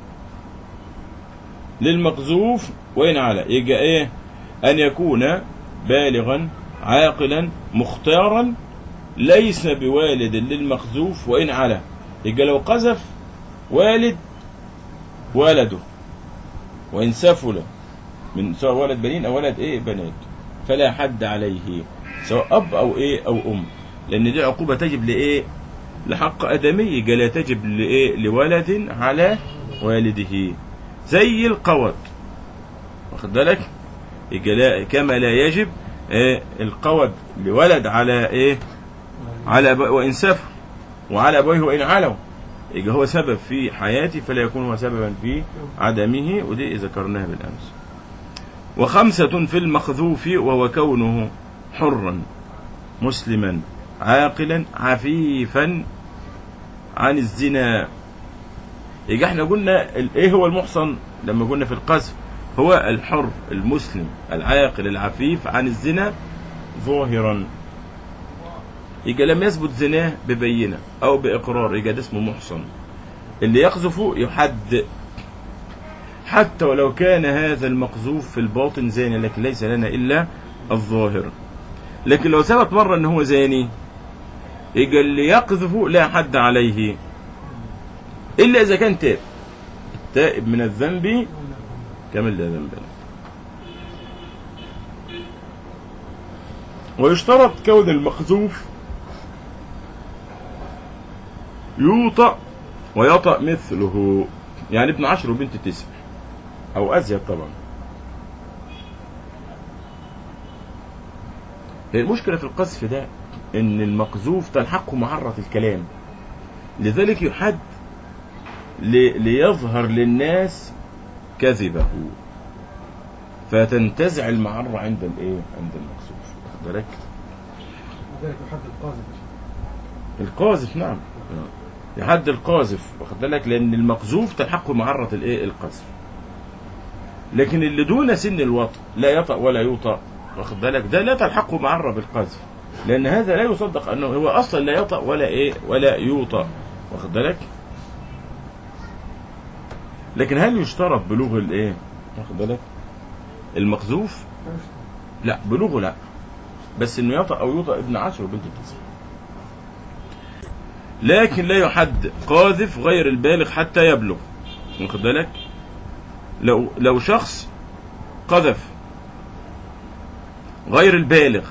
للمقذوف وإن على يبقى إيه أن يكون بالغا عاقلا مختارا ليس بوالد للمقذوف وإن على يبقى لو قذف والد ولده وإن سفل من سواء ولد بنين أو ولد إيه بنات فلا حد عليه سواء أب أو إيه أو أم لأن دي عقوبة تجب لإيه لحق آدمي يبقى لا تجب لإيه لولد على والده زي القوت واخد بالك يبقى لا كما لا يجب إيه القود لولد على إيه على أب... وإن سفر وعلى أبويه وإن علوا يبقى هو سبب في حياتي فلا يكون هو سببا في عدمه ودي ذكرناها بالأمس وخمسة في المخذوف وهو كونه حرا مسلما عاقلا عفيفا عن الزنا يبقى احنا قلنا ال- ايه هو المحصن لما قلنا في القذف هو الحر المسلم العاقل العفيف عن الزنا ظاهرا يبقى لم يثبت زناه ببينة او باقرار يبقى ده اسمه محصن اللي يقذف يحد حتى ولو كان هذا المقذوف في الباطن زاني لكن ليس لنا الا الظاهر لكن لو ثبت مرة ان هو زاني يبقى اللي يقذف لا حد عليه الا اذا كان تائب التائب من الذنب كمن لا ذنب له ويشترط كون المقذوف يوطأ ويطأ مثله يعني ابن عشر وبنت تسع او ازيد طبعا هي المشكله في القذف ده ان المقذوف تلحقه معرة الكلام لذلك يحد لي- ليظهر للناس كذبه فتنتزع المعرة عند الايه عند المقذوف واخد بالك لذلك يحد القاذف القاذف نعم يحد القاذف واخد بالك لان المقذوف تلحقه معرة الايه القذف لكن اللي دون سن الوطء لا يطأ ولا يوطأ واخد بالك ده لا تلحقه معرة بالقذف لان هذا لا يصدق انه هو اصلا لا يطأ ولا ايه ولا يوطأ واخد بالك لكن هل يشترط بلوغ الايه واخد بالك المقذوف لا بلوغه لا بس انه يطأ او يوطأ ابن عشر وبنت تسع لكن لا يحد قاذف غير البالغ حتى يبلغ واخد بالك لو لو شخص قذف غير البالغ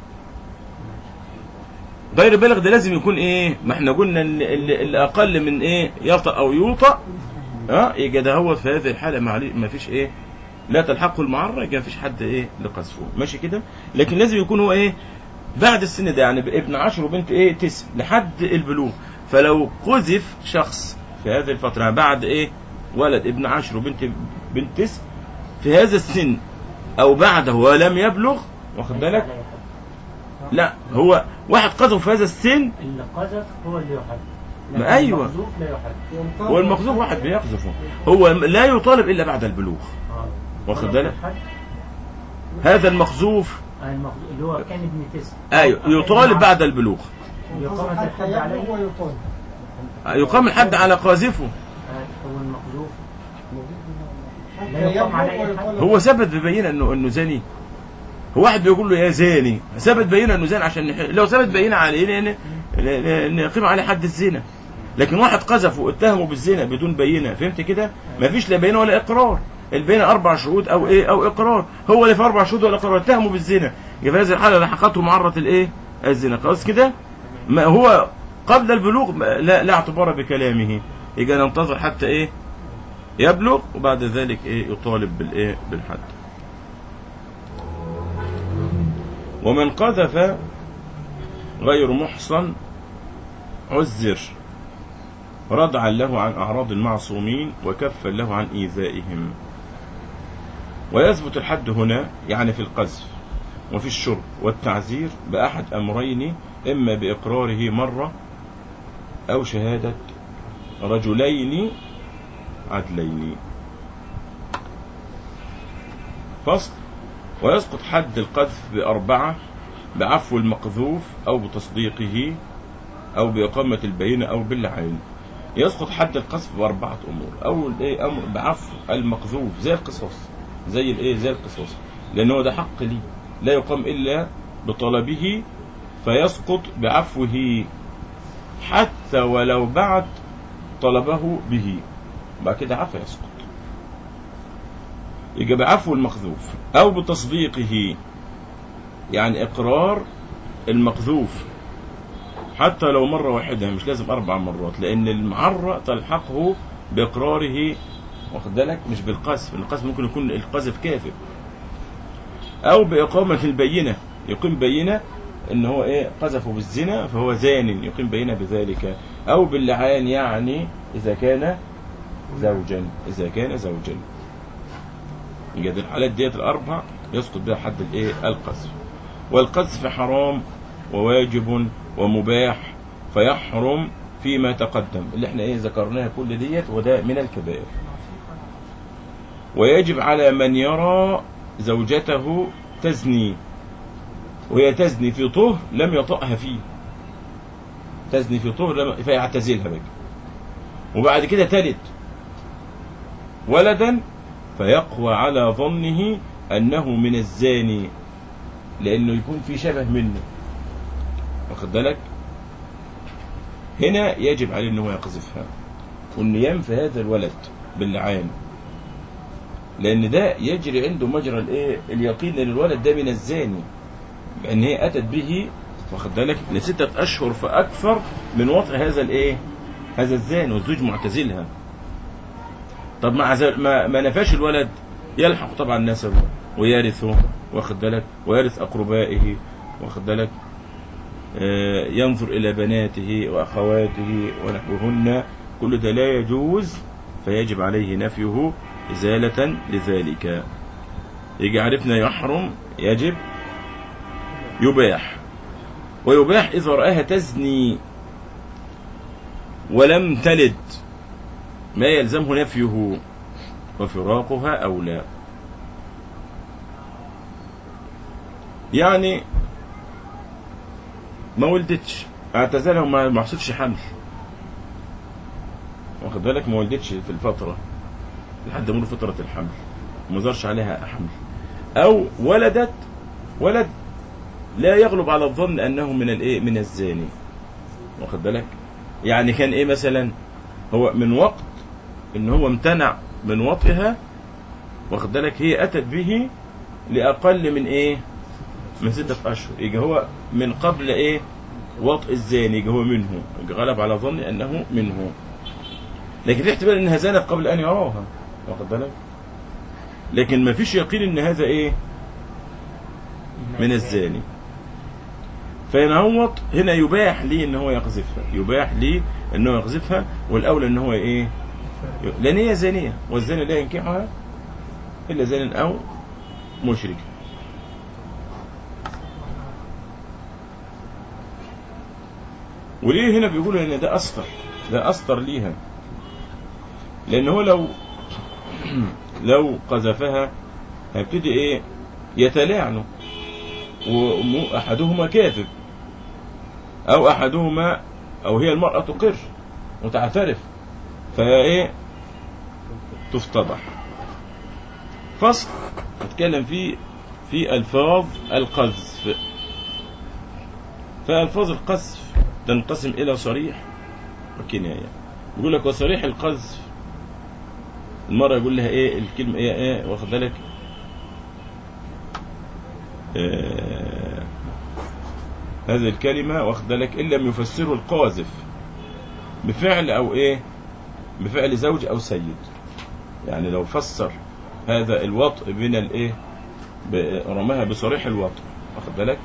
غير البالغ ده لازم يكون ايه ما احنا قلنا ان اللي اللي اقل من ايه يطأ او يوطأ اه يبقى ده هو في هذه الحاله معلي- ما فيش ايه لا تلحقه المعرة يبقى ما فيش حد ايه لقذفه ماشي كده لكن لازم يكون هو ايه بعد السن ده يعني ابن عشر وبنت ايه تسع لحد البلوغ فلو قذف شخص في هذه الفترة يعني بعد ايه ولد ابن عشر وبنت بنت تسع في هذا السن او بعده ولم يبلغ واخد بالك لا هو واحد قذف في هذا السن اللي قذف هو اللي يحد ما لكن أيوة. المقذوف لا يحد هو المقذوف واحد بيقذفه هو لا يطالب الا بعد البلوغ آه. واخد هو بالك؟ الحد، هذا المقذوف آه، المقذوف اللي هو كان ابن تسع ايوه يطالب بعد البلوغ يقام حتى الحد عليه يبلغ ويطالب يقام الحد على قاذفه آه، هو المقذوف حتى لا يقام يبلغ عليه الحد. ويطالب هو ثبت ببينه انه انه زاني هو واحد بيقول له يا زاني ثبت بينه انه زاني عشان نح... لو ثبت بينه عليه لان لان يقيم عليه حد الزنا لكن واحد قذف واتهمه بالزنا بدون بينه فهمت كده مفيش لا بينه ولا اقرار البينه اربع شهود او ايه او اقرار هو اللي في اربع شهود ولا اقرار اتهمه بالزنا يبقى في هذه الحاله لحقته معره الايه الزنا خلاص كده ما هو قبل البلوغ ما- لا لا اعتبار بكلامه يبقى ننتظر حتى ايه يبلغ وبعد ذلك ايه يطالب بالايه بالحد ومن قذف غير محصن عذر ردعا له عن أعراض المعصومين وكفا له عن إيذائهم ويثبت الحد هنا يعني في القذف وفي الشرب والتعزير بأحد أمرين إما بإقراره مرة أو شهادة رجلين عدلين فصل ويسقط حد القذف بأربعة بعفو المقذوف أو بتصديقه أو بإقامة البينة أو باللعين يسقط حد القذف بأربعة أمور أول إيه أمر بعفو المقذوف زي القصاص زي الإيه زي القصاص لأن هو ده حق لي لا يقام إلا بطلبه فيسقط بعفوه حتى ولو بعد طلبه به بعد كده عفو يسقط يبقى بعفو المقذوف أو بتصديقه يعني إقرار المقذوف حتى لو مرة واحدة مش لازم أربع مرات لأن المعرة تلحقه بإقراره واخد بالك مش بالقذف القذف ممكن يكون القذف كافر أو بإقامة البينة يقيم بينة إن هو إيه قذفه بالزنا فهو زان يقيم بينة بذلك أو باللعان يعني إذا كان زوجا إذا كان زوجا يبقى الحالات ديت الأربع يسقط بها حد الإيه القذف والقذف حرام وواجب ومباح فيحرم فيما تقدم اللي احنا ايه ذكرناها كل ديت وده من الكبائر ويجب على من يرى زوجته تزني وهي تزني في طهر لم يطأها فيه تزني في طهر لم فيعتزلها بقى وبعد كده تلد ولدا فيقوى على ظنه انه من الزاني لانه يكون في شبه منه واخد بالك هنا يجب عليه ان هو يقذفها وانه ينفي هذا الولد باللعان لان ده يجري عنده مجرى الايه اليقين ان الولد ده من الزاني ان هي اتت به واخد بالك لستة اشهر فاكثر من وطء هذا الايه هذا الزاني والزوج معتزلها طب مع ذلك ما, ما نفاش الولد يلحق طبعا نسبه ويرثه واخد بالك ويرث أقربائه واخد بالك آه، ينظر إلى بناته وأخواته ونحوهن كل ده لا يجوز فيجب عليه نفيه إزالة لذلك يجي عرفنا يحرم يجب يباح ويباح إذا رآها تزني ولم تلد ما يلزمه نفيه وفراقها أولى يعني ما ولدتش اعتزلها وما ما حصلش حمل واخد بالك ما ولدتش في الفترة لحد مرور فترة الحمل ما ظهرش عليها حمل أو ولدت ولد لا يغلب على الظن أنه من الإيه من الزاني واخد بالك يعني كان إيه مثلا هو من وقت إن هو امتنع من وطئها واخد بالك هي أتت به لأقل من إيه من ستة أشهر يجي هو من قبل إيه وطئ الزاني يجي هو منه يجي غلب على ظني أنه منه لكن في احتمال أنها زانت قبل أن يراها واخد بالك لكن ما فيش يقين أن هذا إيه من الزاني فينهوط هنا يباح ليه ان هو يقذفها يباح ليه ان هو يقذفها والاولى ان هو ايه لان هي زانيه والزاني لا ينكحها الا زان او مشرك وليه هنا بيقولوا ان ده استر ده استر ليها لان هو لو لو قذفها هيبتدي ايه يتلاعنوا وأحدهما كاذب أو أحدهما أو هي المرأة تقر وتعترف فإيه تفتضح فصل نتكلم فيه في ألفاظ القذف فألفاظ القذف تنقسم إلى صريح وكناية يقول لك وصريح القذف المرة يقول لها إيه الكلمة إيه إيه واخد بالك آه، هذه الكلمة واخد بالك إن لم يفسره القاذف بفعل أو إيه بفعل زوج أو سيد يعني لو فسر هذا الوطء بين الإيه ب- رماها بصريح الوطء واخد بالك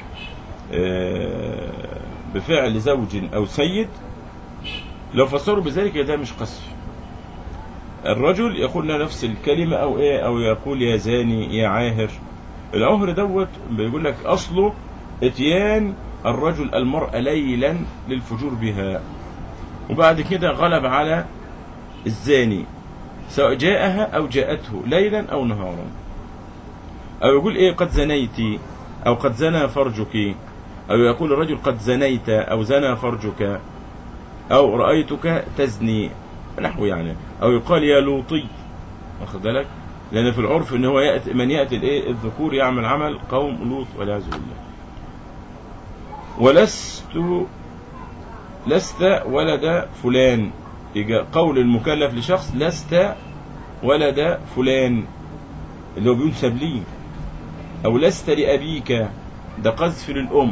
آه، بفعل زوج أو سيد لو فسروا بذلك ده مش قذف الرجل يقول لها نفس الكلمة أو إيه أو يقول يا زاني يا عاهر العهر دوت بيقول لك اصله اتيان الرجل المرأة ليلا للفجور بها وبعد كده غلب على الزاني سواء جاءها او جاءته ليلا او نهارا او يقول ايه قد زنيت او قد زنى فرجك او يقول الرجل قد زنيت او زنى فرجك او رأيتك تزني نحو يعني او يقال يا لوطي واخد بالك لأن في العرف إن هو يأتي من يأتي الإيه الذكور يعمل عمل قوم لوط والعياذ بالله. ولست لست ولد فلان يجي قول المكلف لشخص لست ولد فلان اللي هو بينسب ليه أو لست لأبيك ده قذف للأم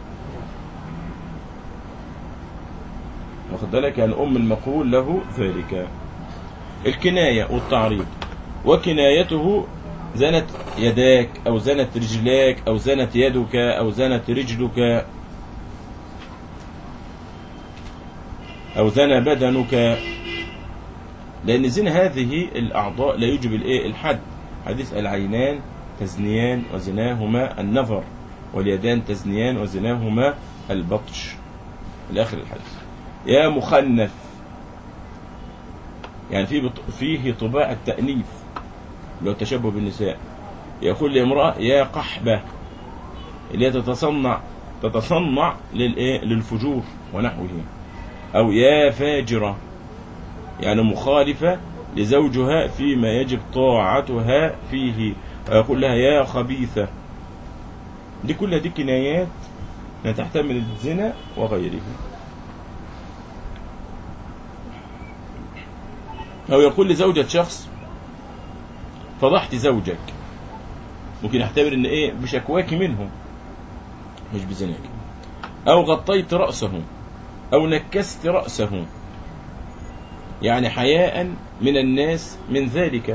واخد بالك يعني أم المقول له ذلك الكناية والتعريض وكنايته زنت يداك أو زنت رجلاك أو زنت يدك أو زنت رجلك أو زنى بدنك لأن زنا هذه الأعضاء لا يوجب الإيه الحد حديث العينان تزنيان وزناهما النظر واليدان تزنيان وزناهما البطش إلى آخر الحديث يا مخنث يعني في بط... فيه طباع التأنيث اللي هو التشبه بالنساء يقول لامرأة يا قحبة اللي هي تتصنع تتصنع للإيه للفجور ونحوه أو يا فاجرة يعني مخالفة لزوجها فيما يجب طاعتها فيه ويقول لها يا خبيثة دي كلها دي كنايات تحتمل الزنا وغيره أو يقول لزوجة شخص فضحت زوجك ممكن يعتبر ان ايه بشكواك منه مش بزناك او غطيت رأسه او نكست رأسه يعني حياء من الناس من ذلك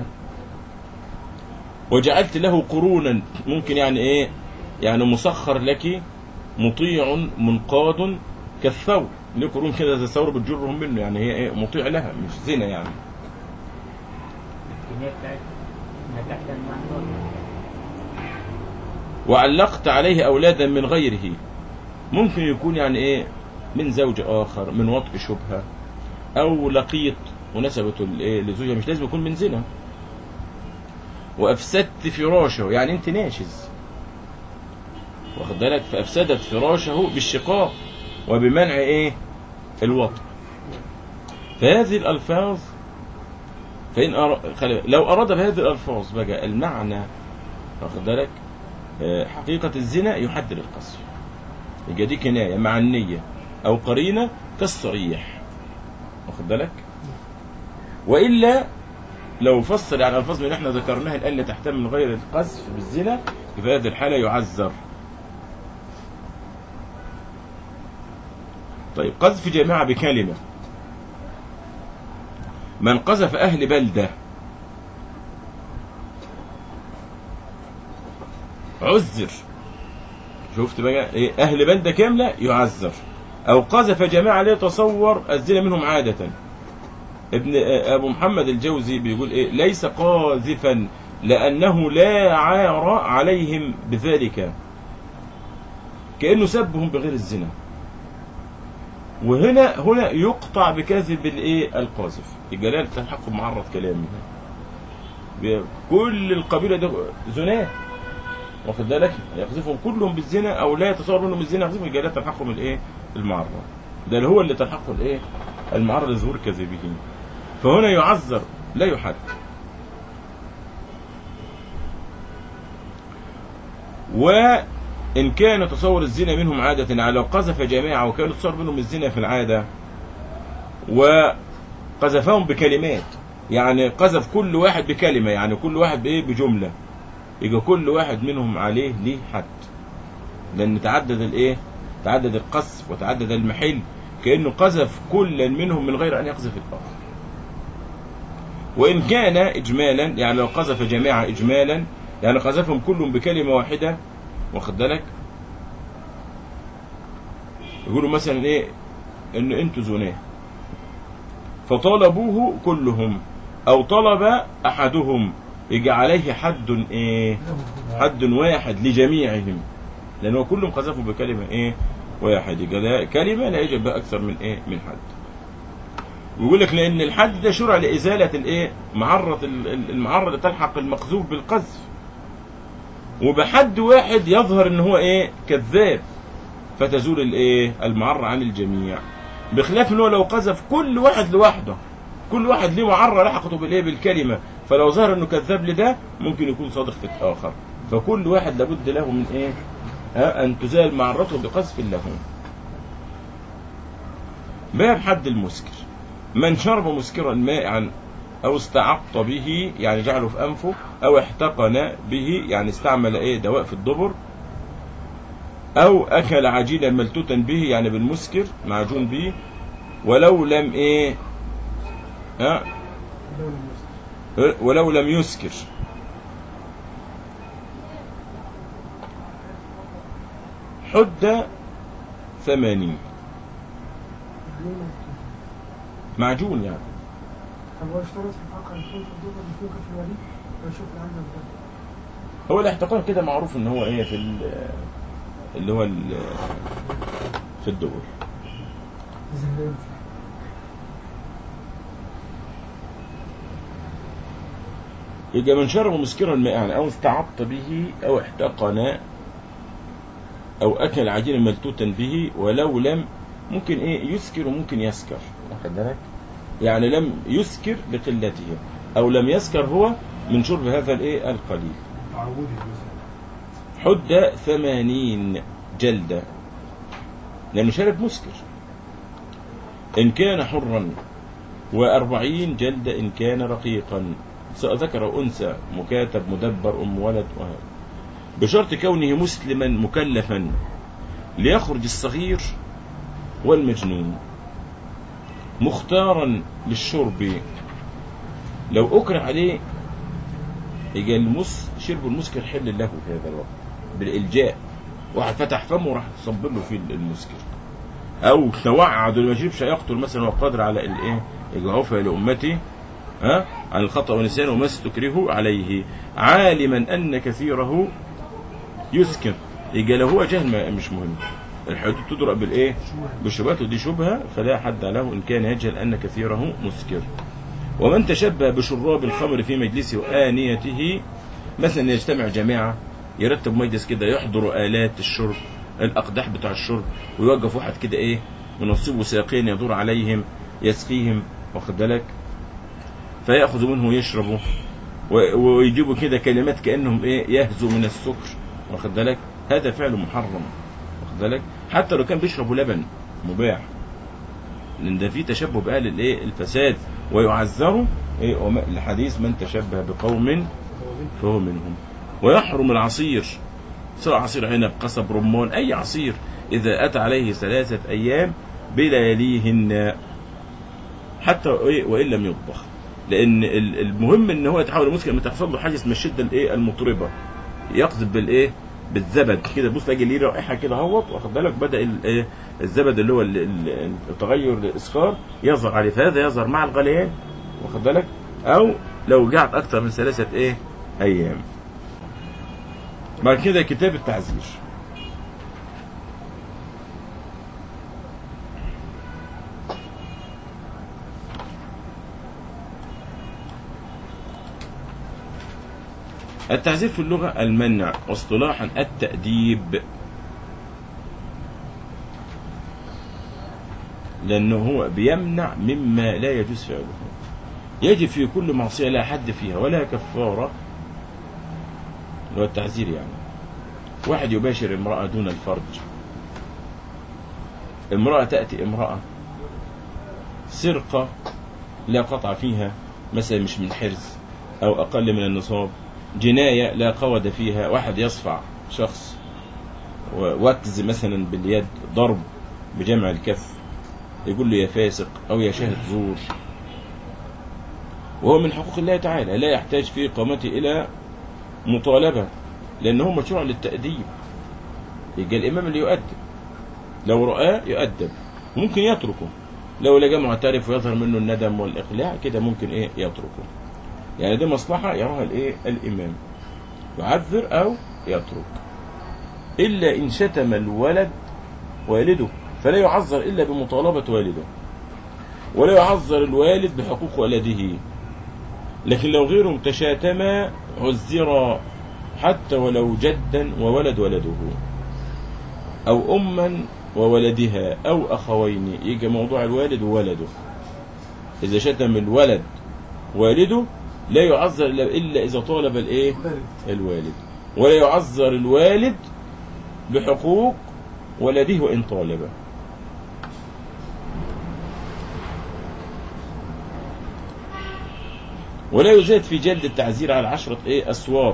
وجعلت له قرونا ممكن يعني ايه يعني مسخر لك مطيع منقاد كالثور ليه قرون كده زي الثور بتجرهم منه يعني هي ايه مطيع لها مش زنا يعني الكمية بتاعت نجاح ده المعنى وعلقت عليه اولادا من غيره ممكن يكون يعني ايه من زوج اخر من وطء شبهه او لقيط ونسبته لايه لزوجها مش لازم يكون من زنا وافسدت فراشه يعني انت ناشز واخد بالك فافسدت فراشه بالشقاق وبمنع ايه الوطء فهذه الالفاظ فإن أر... خلي... لو أراد بهذه الألفاظ بقى المعنى واخد بالك آه، حقيقة الزنا يحدد القصر يبقى دي كناية مع النية أو قرينة كالصريح واخد بالك وإلا لو فصل يعني الألفاظ اللي احنا ذكرناها الآن اللي تحتمل غير القذف بالزنا في هذه الحالة يعذر طيب قذف جماعة بكلمة من قذف أهل بلدة عذر شفت بقى إيه أهل بلدة كاملة يعذر أو قذف جماعة لا يتصور الزنا منهم عادة ابن أبو محمد الجوزي بيقول إيه ليس قاذفا لأنه لا عار عليهم بذلك كأنه سبهم بغير الزنا وهنا هنا يقطع بكذب الايه القاذف الجلال تحقق معرض كلامي ب- كل القبيله دي زناه واخد بالك يقذفهم كلهم بالزنا او لا يتصور منهم الزنا يقذفهم الجلال تلحقهم الايه المعرض ده اللي هو اللي تلحقه الايه المعرض لظهور كذبه فهنا يعذر لا يحد وإن كان تصور الزنا منهم عادة على قذف جماعة وكان تصور منهم الزنا في العادة وقذفهم بكلمات يعني قذف كل واحد بكلمة يعني كل واحد بإيه بجملة يبقى كل واحد منهم عليه ليه حد لأن تعدد الإيه تعدد القذف وتعدد المحل كأنه قذف كل منهم من غير أن يقذف الآخر وإن كان إجمالا يعني لو قذف جماعة إجمالا يعني قذفهم كلهم بكلمة واحدة واخد بالك يقولوا مثلا ايه ان انتوا زناه فطالبوه كلهم او طلب احدهم يجي عليه حد ايه حد واحد لجميعهم لانه كلهم قذفوا بكلمه ايه واحد يجي لا- كلمه لا يجب بها اكثر من ايه من حد ويقول لك لان الحد ده شرع لازاله الايه معرض ال- ال- المعرض اللي تلحق المقذوف بالقذف وبحد واحد يظهر ان هو ايه كذاب فتزول الايه المعرة عن الجميع بخلاف ان هو لو قذف كل واحد لوحده كل واحد ليه معرة لحقته بالايه بالكلمة فلو ظهر انه كذاب لده ممكن يكون صادق في الاخر فكل واحد لابد له من ايه ها ان تزال معرته بقذف له باب حد المسكر من شرب مسكرا مائعا أو استعط به يعني جعله في أنفه أو احتقن به يعني استعمل إيه دواء في الدبر أو أكل عجينا ملتوتا به يعني بالمسكر معجون به ولو لم إيه ها ولو لم يسكر حد ثمانين معجون يعني طب هو اشترط في الفقر يكون في الدبر يكون في الوليد ويشوف العجل ده هو الاحتقان كده معروف ان هو ايه في ال- اللي هو ال- في الدبر زهرين يبقى من شرب مسكرا مائعا او استعط به او احتقن او اكل عجينا ملتوتا به ولو لم ممكن ايه يسكر وممكن يسكر واخد بالك يعني لم يسكر بقلته او لم يسكر هو من شرب هذا الايه القليل تعودي مثلا حد ثمانين جلدة لأنه شرب مسكر إن كان حرا وأربعين جلدة إن كان رقيقا سواء ذكر أو أنثى مكاتب مدبر أم ولد وهذا بشرط كونه مسلما مكلفا ليخرج الصغير والمجنون مختارا للشرب لو أكره عليه يجي المس شرب المسكر حل له في هذا الوقت بالإلجاء واحد فتح فمه وراح صب له فيه المسكر أو توعد اللي ما يشربش يقتل مثلا هو قادر على الإيه يجي عفى لأمتي ها عن الخطأ والنسيان وما استكره عليه عالما أن كثيره يسكر يجي لو هو جهل ما- مش مهم الحدود تدرأ بالإيه بالشبهات ودي شبهة فلا حد له إن كان يجهل أن كثيره مسكر ومن تشبه بشراب الخمر في مجلسه وآنيته مثلا يجتمع جماعة يرتب مجلس كده يحضر آلات الشرب الأقداح بتاع الشرب ويوقف واحد كده إيه منصبه ساقين يدور عليهم يسقيهم واخد بالك فيأخذ منه ويشربه و- ويجيبوا كده كلمات كأنهم إيه يهزوا من السكر واخد بالك هذا فعل محرم واخد بالك حتى لو كان بيشربوا لبن مباح لان ده فيه تشبه باهل الايه الفساد ويعذروا ايه وما- الحديث من تشبه بقوم فهو منهم ويحرم العصير سواء عصير عنب قصب رمان اي عصير اذا اتى عليه ثلاثه ايام بلياليهن حتى إيه وان لم يطبخ لان ال- المهم ان هو يتحول لمسكر لما تحصل له حاجه اسمها الشده الايه المطربه يقذف بالايه بالزبد كده بص تلاقي ليه رائحه كده اهوت واخد بالك بدا ال- ايه الزبد اللي هو ال- ال- التغير الاسفار يظهر عليه فهذا يظهر مع الغليان واخد بالك او لو قعد اكثر من ثلاثه ايه ايام بعد كده كتاب التعزير التعزير في اللغة المنع واصطلاحا التأديب لأنه هو بيمنع مما لا يجوز فعله يجب في كل معصية لا حد فيها ولا كفارة اللي هو التعزير يعني واحد يباشر امرأة دون الفرج امرأة تأتي امرأة سرقة لا قطع فيها مثلا مش من حرز أو أقل من النصاب جناية لا قود فيها واحد يصفع شخص ووكز مثلا باليد ضرب بجمع الكف يقول له يا فاسق أو يا شاهد زور وهو من حقوق الله تعالى لا يحتاج في إقامته إلى مطالبة لأنه مشروع للتأديب يبقى الإمام اللي يؤدب لو رآه يؤدب ممكن يتركه لو لقى معترف ويظهر منه الندم والإقلاع كده ممكن إيه يتركه يعني دي مصلحة يراها الإيه الإمام يعذر أو يترك إلا إن شتم الولد والده فلا يعذر إلا بمطالبة والده ولا يعذر الوالد بحقوق ولده لكن لو غيرهم تشاتما عذر حتى ولو جدا وولد ولده أو أما وولدها أو أخوين يجي موضوع الوالد وولده إذا شتم الولد والده لا يعذر إلا إلا إذا طالب الإيه الوالد ولا يعذر الوالد بحقوق ولده وإن طالبه ولا يزاد في جلد التعزير على عشرة ايه أصوات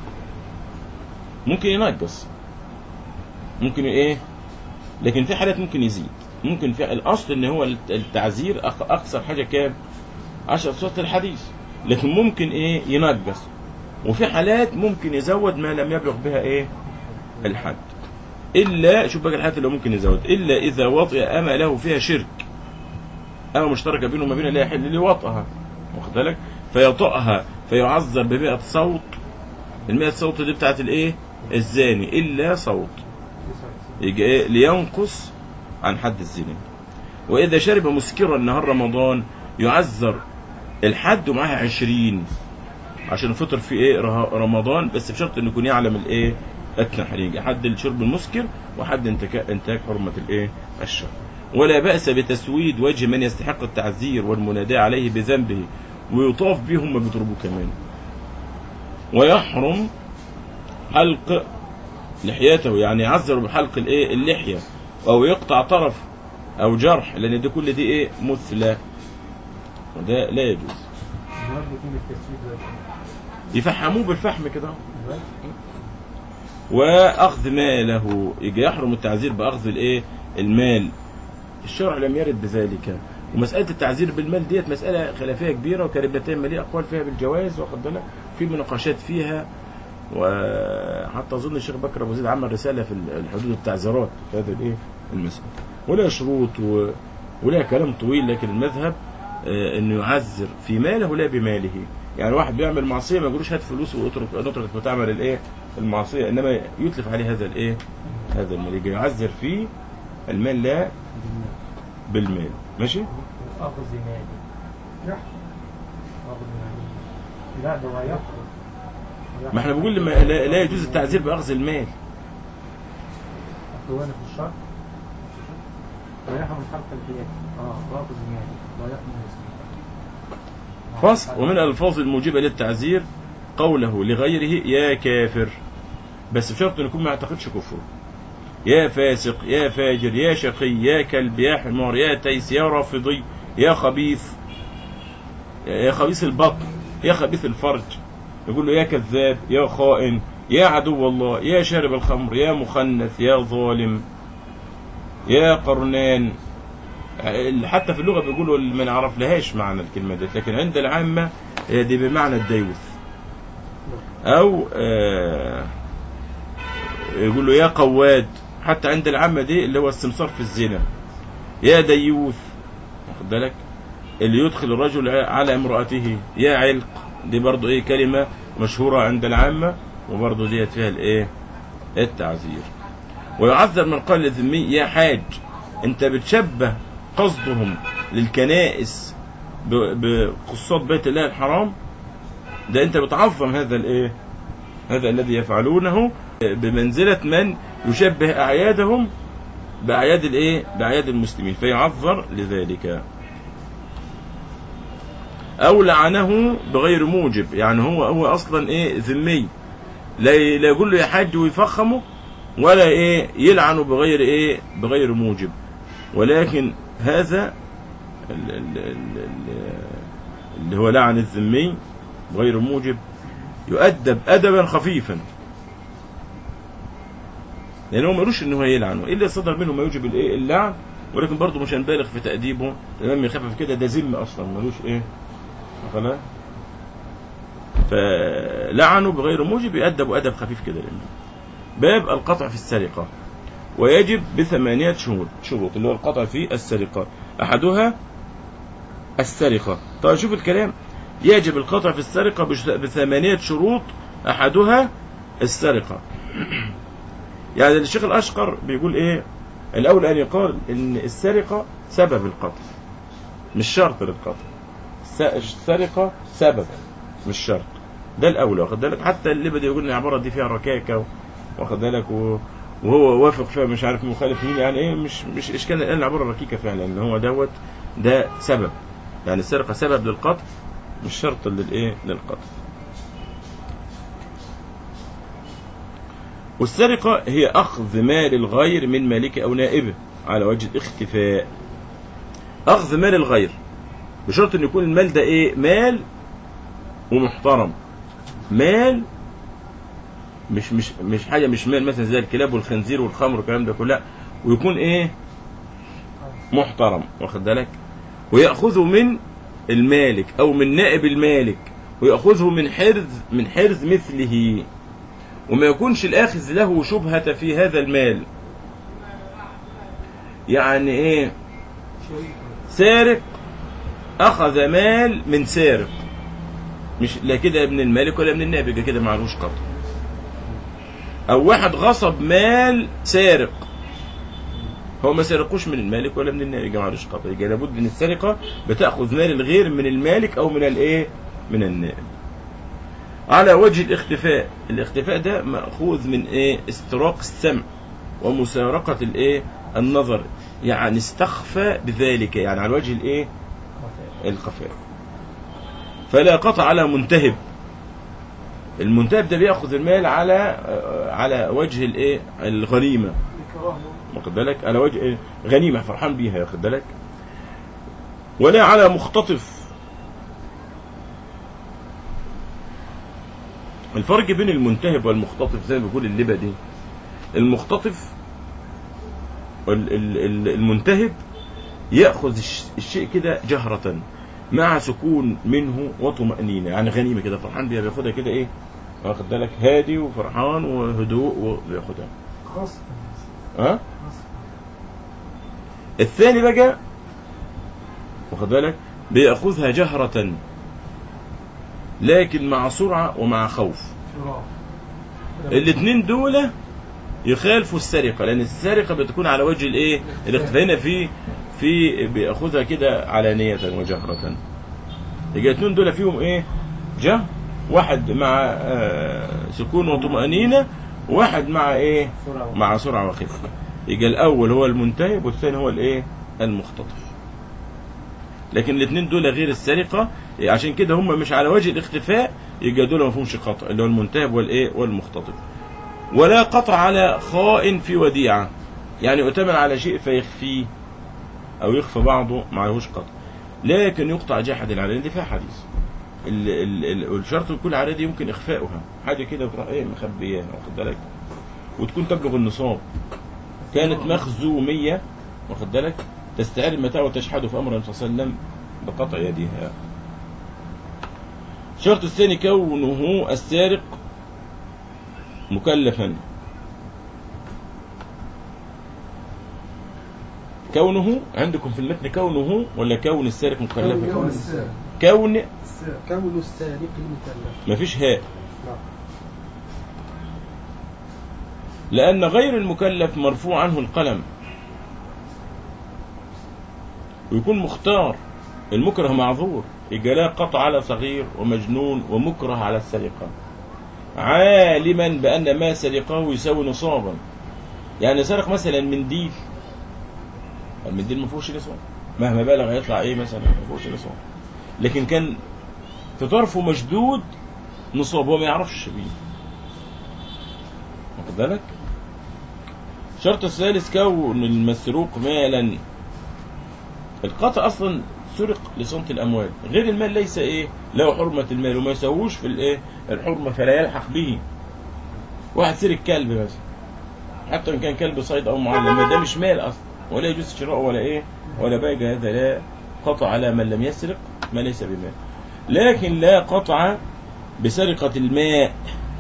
ممكن ينقص ممكن ايه لكن في حالات ممكن يزيد ممكن في الأصل ان هو التعزير أق- أقصر حاجة كام عشر أصوات الحديث لكن ممكن ايه ينقص وفي حالات ممكن يزود ما لم يبلغ بها ايه الحد إلا شوف بقى الحالات اللي ممكن يزود إلا إذا وطئ أما له فيها شرك أما مشتركة بينه وما بين لا يحل لوطئها واخد بالك فيطأها فيعذر بمئة صوت المئة صوت دي بتاعت الايه الزاني إلا صوت يجي إيه لينقص عن حد الزنا وإذا شرب مسكرا نهار رمضان يعذر الحد ومعها عشرين عشان فطر في ايه ره- رمضان بس بشرط انه يكون يعلم الايه التحريج حد الشرب المسكر وحد انتكا- انتهاك حرمة الايه الشرب ولا بأس بتسويد وجه من يستحق التعذير والمناداة عليه بذنبه ويطاف بهم ما بيضربوه كمان ويحرم حلق لحيته يعني يعذر بحلق الايه اللحية او يقطع طرف او جرح لان دي كل دي ايه مثلى وده لا يجوز المراد بيكون التسويد ده يفحموه بالفحم كده واخذ ماله يجي يحرم التعذير باخذ الايه المال الشرع لم يرد بذلك ومسألة التعزير بالمال ديت مسألة خلافية كبيرة وكان ابن تيمية ليه أقوال فيها بالجواز واخد بالك في مناقشات فيها وحتى أظن الشيخ بكر أبو زيد عمل رسالة في الحدود التعزيرات في هذا الإيه المسألة ولا شروط و... ولا كلام طويل لكن المذهب آه، انه يعذر في ماله لا بماله يعني واحد بيعمل معصيه ما يقولوش هات فلوس واترك نترك وتعمل الايه المعصيه انما يتلف عليه هذا الايه هذا المال يجي يعذر في المال لا بالمال ماشي أخذ مالي يحكم أخذ مالي لا ده هو يخرج ما احنا بنقول لما لا, لا يجوز التعذير باخذ المال أخواني في الشرط ويحرم حق البيت اه وأخذ مالي ويحرم المسلم فصل ومن الالفاظ الموجبه للتعذير قوله لغيره يا كافر بس بشرط ان يكون ما يعتقدش كفره يا فاسق يا فاجر يا شقي يا كلب يا حمار يا تيس يا رافضي يا خبيث يا خبيث البطن يا خبيث الفرج يقول له يا كذاب يا خائن يا عدو الله يا شارب الخمر يا مخنث يا ظالم يا قرنان حتى في اللغة بيقولوا ما نعرف لهاش معنى الكلمة دي لكن عند العامة هي دي بمعنى الديوث أو آه، يقول له يا قواد حتى عند العامة دي اللي هو السمسار في الزنا يا ديوث واخد بالك اللي يدخل الرجل على امرأته يا علق دي برضو ايه كلمة مشهورة عند العامة وبرضو ديت فيها الايه التعذير ويعذر من قال الذمي يا حاج انت بتشبه قصدهم للكنائس ب- بقصات بيت الله الحرام ده انت بتعظم هذا الايه هذا الذي يفعلونه بمنزلة من يشبه اعيادهم باعياد الايه باعياد المسلمين فيعذر لذلك او لعنه بغير موجب يعني هو هو اصلا ايه ذمي لا ي- لا يقول له يا حاج ويفخمه ولا ايه يلعنه بغير ايه بغير موجب ولكن هذا ال- ال- ال- ال- اللي هو لعن الذمي بغير موجب يؤدب ادبا خفيفا لان هو ملوش ان هو يلعنه الا صدر منه ما يوجب الايه اللعن ولكن برضه مش هنبالغ في تاديبه لما يخفف كده ده ذم اصلا ملوش ايه خلاص فلعنه بغير موجب يؤدب ادب خفيف كده لانه باب القطع في السرقه ويجب بثمانية شهور شروط اللي هو القطع في السرقة أحدها السرقة طيب شوف الكلام يجب القطع في السرقة بش- بثمانية شروط أحدها السرقة يعني الشيخ الأشقر بيقول إيه الأول أن يقال إن السرقة سبب القتل مش شرط للقتل الس- السرقة سبب مش شرط ده الأول واخد بالك حتى اللي بدأ يقول إن العبارة دي فيها ركاكة واخد بالك و... وهو وافق فيها مش عارف مخالف مين يعني ايه مش مش اشكال الان العباره ركيكه فعلا ان هو دوت ده سبب يعني السرقه سبب للقتل مش شرط للايه للقتل والسرقه هي اخذ مال الغير من مالك او نائبه على وجه الاختفاء اخذ مال الغير بشرط ان يكون المال ده ايه مال ومحترم مال مش مش مش حاجه مش مال مثلا زي الكلاب والخنزير والخمر والكلام ده كله لا ويكون ايه محترم واخد بالك وياخذه من المالك او من نائب المالك وياخذه من حرز من حرز مثله وما يكونش الاخذ له شبهه في هذا المال يعني ايه سارق اخذ مال من سارق مش لا كده ابن المالك ولا ابن النائب يبقى كده معلوش قطع او واحد غصب مال سارق هو ما سرقوش من المالك ولا من النائب يبقى معلوش قطع يبقى لابد من السرقه بتاخذ مال الغير من المالك او من الايه من النائب على وجه الاختفاء الاختفاء ده ماخوذ من ايه استراق السمع ومسارقه الايه النظر يعني استخفى بذلك يعني على وجه الايه الخفاء فلا قطع على منتهب المنتهب ده بياخذ المال على على وجه الايه الغنيمه الكراهه واخد بالك على وجه إيه؟ غنيمه فرحان بيها واخد بالك ولا على مختطف الفرق بين المنتهب والمختطف زي ما بيقول اللبدي المختطف ال- ال- ال- المنتهب يأخذ الش- الشيء كده جهرة مع سكون منه وطمأنينة يعني غنيمة كده فرحان بيها بياخدها كده ايه واخد بالك هادي وفرحان وهدوء وبياخدها خاص ها خاص الثاني بقى واخد بالك بياخذها جهرة لكن مع سرعة ومع خوف شراء الاثنين دول يخالفوا السرقة لأن السرقة بتكون على وجه الايه الاختفاء هنا في في بياخذها كده علانية وجهرة يبقى الاثنين دول فيهم ايه جهر واحد مع آه، سكون وطمأنينة واحد مع ايه سرعة مع سرعة وخفة يبقى الأول هو المنتهب والثاني هو الايه المختطف لكن الاثنين دول غير السرقة عشان كده هم مش على وجه الاختفاء يبقى دول ما فيهمش قطع اللي هو المنتهب والايه والمختطف ولا قطع على خائن في وديعة يعني يؤتمن على شيء فيخفيه أو يخفى بعضه معلهوش قطع لكن يقطع جاحد العلانية دي فيها حديث ال- ال- ال- والشرط كل على دي يمكن إخفاؤها حاجة كده وتروح إيه مخبياها واخد بالك وتكون تبلغ النصاب كانت مخزومية واخد بالك تستعير المتاع وتشحده في أمر النبي صلى الله عليه وسلم بقطع يدها الشرط الثاني كونه السارق مكلفا كونه عندكم في المتن كونه ولا كون السارق مكلفا كون السارق كون السارق كون السارق المكلف مفيش هاء نعم لأن غير المكلف مرفوع عنه القلم ويكون مختار المكره معذور يبقى لا قطع على صغير ومجنون ومكره على السرقة عالما بأن ما سرقه يساوي نصابا يعني سرق مثلا منديل المنديل ما فيهوش نصاب مهما بلغ يطلع ايه مثلا ما فيهوش نصاب لكن كان في طرفه مشدود نصاب هو ما يعرفش بيه واخد بالك الشرط الثالث كون المسروق مالا القطع اصلا سرق لصمت الاموال غير المال ليس ايه له حرمة المال وما يسووش في الايه الحرمة فلا يلحق به واحد سرق كلب مثلا حتى ان كان كلب صيد او معلم ما ده مش مال اصلا ولا يجوز شراءه ولا ايه ولا بيع هذا لا قطع على من لم يسرق ما ليس بمال لكن لا قطع بسرقة الماء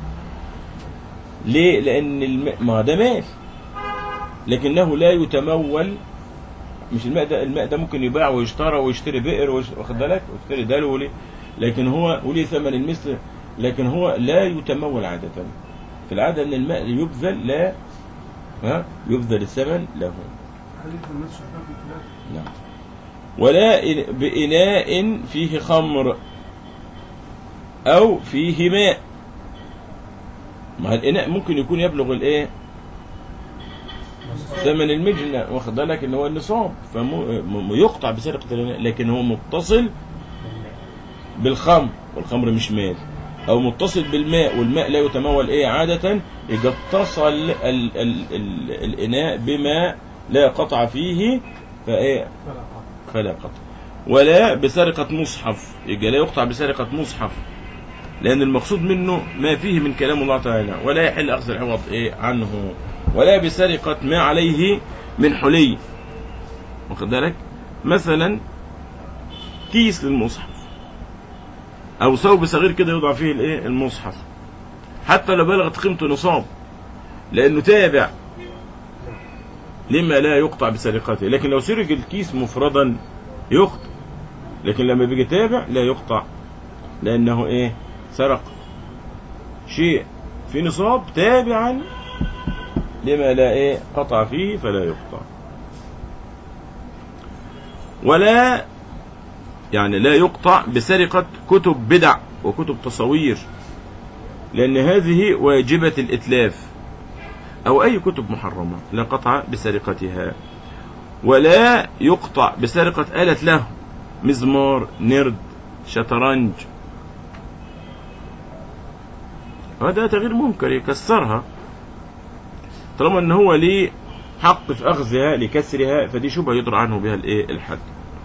ليه لان الماء ما ده مال لكنه لا يتمول مش الماء ده الماء ده ممكن يباع ويشترى ويشتري بئر ويش- واخد بالك ويشتري دلو وليه لكن هو وليه ثمن المثل لكن هو لا يتمول عادة في العادة ان الماء يبذل لا ها يبذل الثمن له حديث الناس شفاف الثلاثة نعم ولا إن- بإناء فيه خمر أو فيه ماء ما الإناء ممكن يكون يبلغ الإيه ثمن المجنة واخد بالك إن هو النصاب فيقطع بسرقة الإناء لكن هو متصل بالخمر والخمر مش مال أو متصل بالماء والماء لا يتمول إيه عادة يبقى اتصل ال ال ال الإناء بما لا قطع فيه فإيه فلا قطع فلا قطع ولا بسرقة مصحف يبقى لا يقطع بسرقة مصحف لأن المقصود منه ما فيه من كلام الله تعالى ولا يحل أخذ العوض إيه عنه ولا بسرقة ما عليه من حلي واخد بالك مثلا كيس للمصحف أو ثوب صغير كده يوضع فيه الإيه المصحف حتى لو بلغت قيمته نصاب لأنه تابع لما لا يقطع بسرقته لكن لو سرق الكيس مفردا يقطع لكن لما بيجي تابع لا يقطع لأنه إيه سرق شيء في نصاب تابعا لما لا إيه قطع فيه فلا يقطع ولا يعني لا يقطع بسرقة كتب بدع وكتب تصوير لأن هذه واجبة الإتلاف أو أي كتب محرمة لا قطع بسرقتها ولا يقطع بسرقة آلة له مزمار نرد شطرنج هذا تغيير منكر يكسرها طالما ان هو ليه حق في اخذها لكسرها فدي شبهه يطرح عنه بها الايه الحد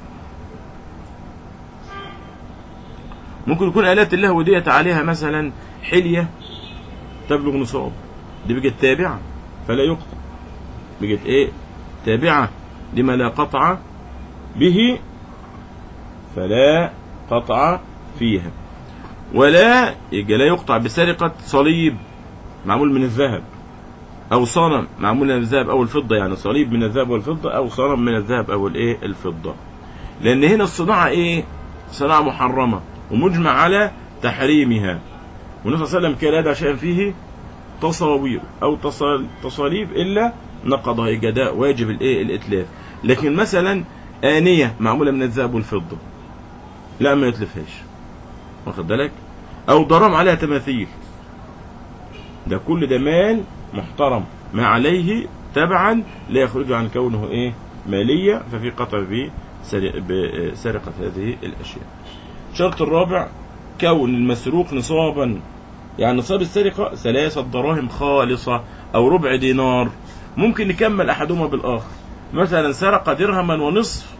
ممكن يكون آلات اللهو ديت عليها مثلا حلية تبلغ نصاب دي بقت تابعة فلا يقطع بقت ايه تابعة لما لا قطع به فلا قطع فيها ولا يبقى لا يقطع بسرقة صليب معمول من الذهب أو صنم معمول من الذهب أو الفضة يعني صليب من الذهب والفضة أو صنم من الذهب أو الإيه الفضة لأن هنا الصناعة إيه صناعة محرمة ومجمع على تحريمها والنبي صلى الله عليه وسلم كان يدع شيئا فيه تصاوير أو تصال- تصاليب إلا نقضها يبقى ده واجب الإيه الإتلاف لكن مثلا آنية معمولة من الذهب والفضة لا ما يتلفهاش واخد بالك أو ضرام عليها تماثيل ده كل ده مال محترم ما عليه تبعا لا يخرج عن كونه ايه مالية ففي قطع بسرق- بسرقة هذه الأشياء الشرط الرابع كون المسروق نصابا يعني نصاب السرقة ثلاثة دراهم خالصة أو ربع دينار ممكن نكمل أحدهما بالآخر مثلا سرق درهما ونصف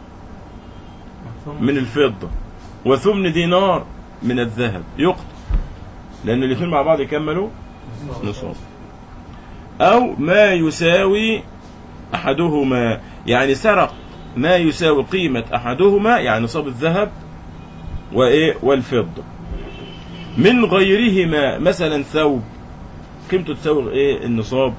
من الفضة وثمن دينار من الذهب يقطع لأن الاثنين مع بعض يكملوا نصاب أو ما يساوي أحدهما يعني سرق ما يساوي قيمة أحدهما يعني نصاب الذهب وإيه والفضة من غيرهما مثلا ثوب قيمته تساوي إيه النصاب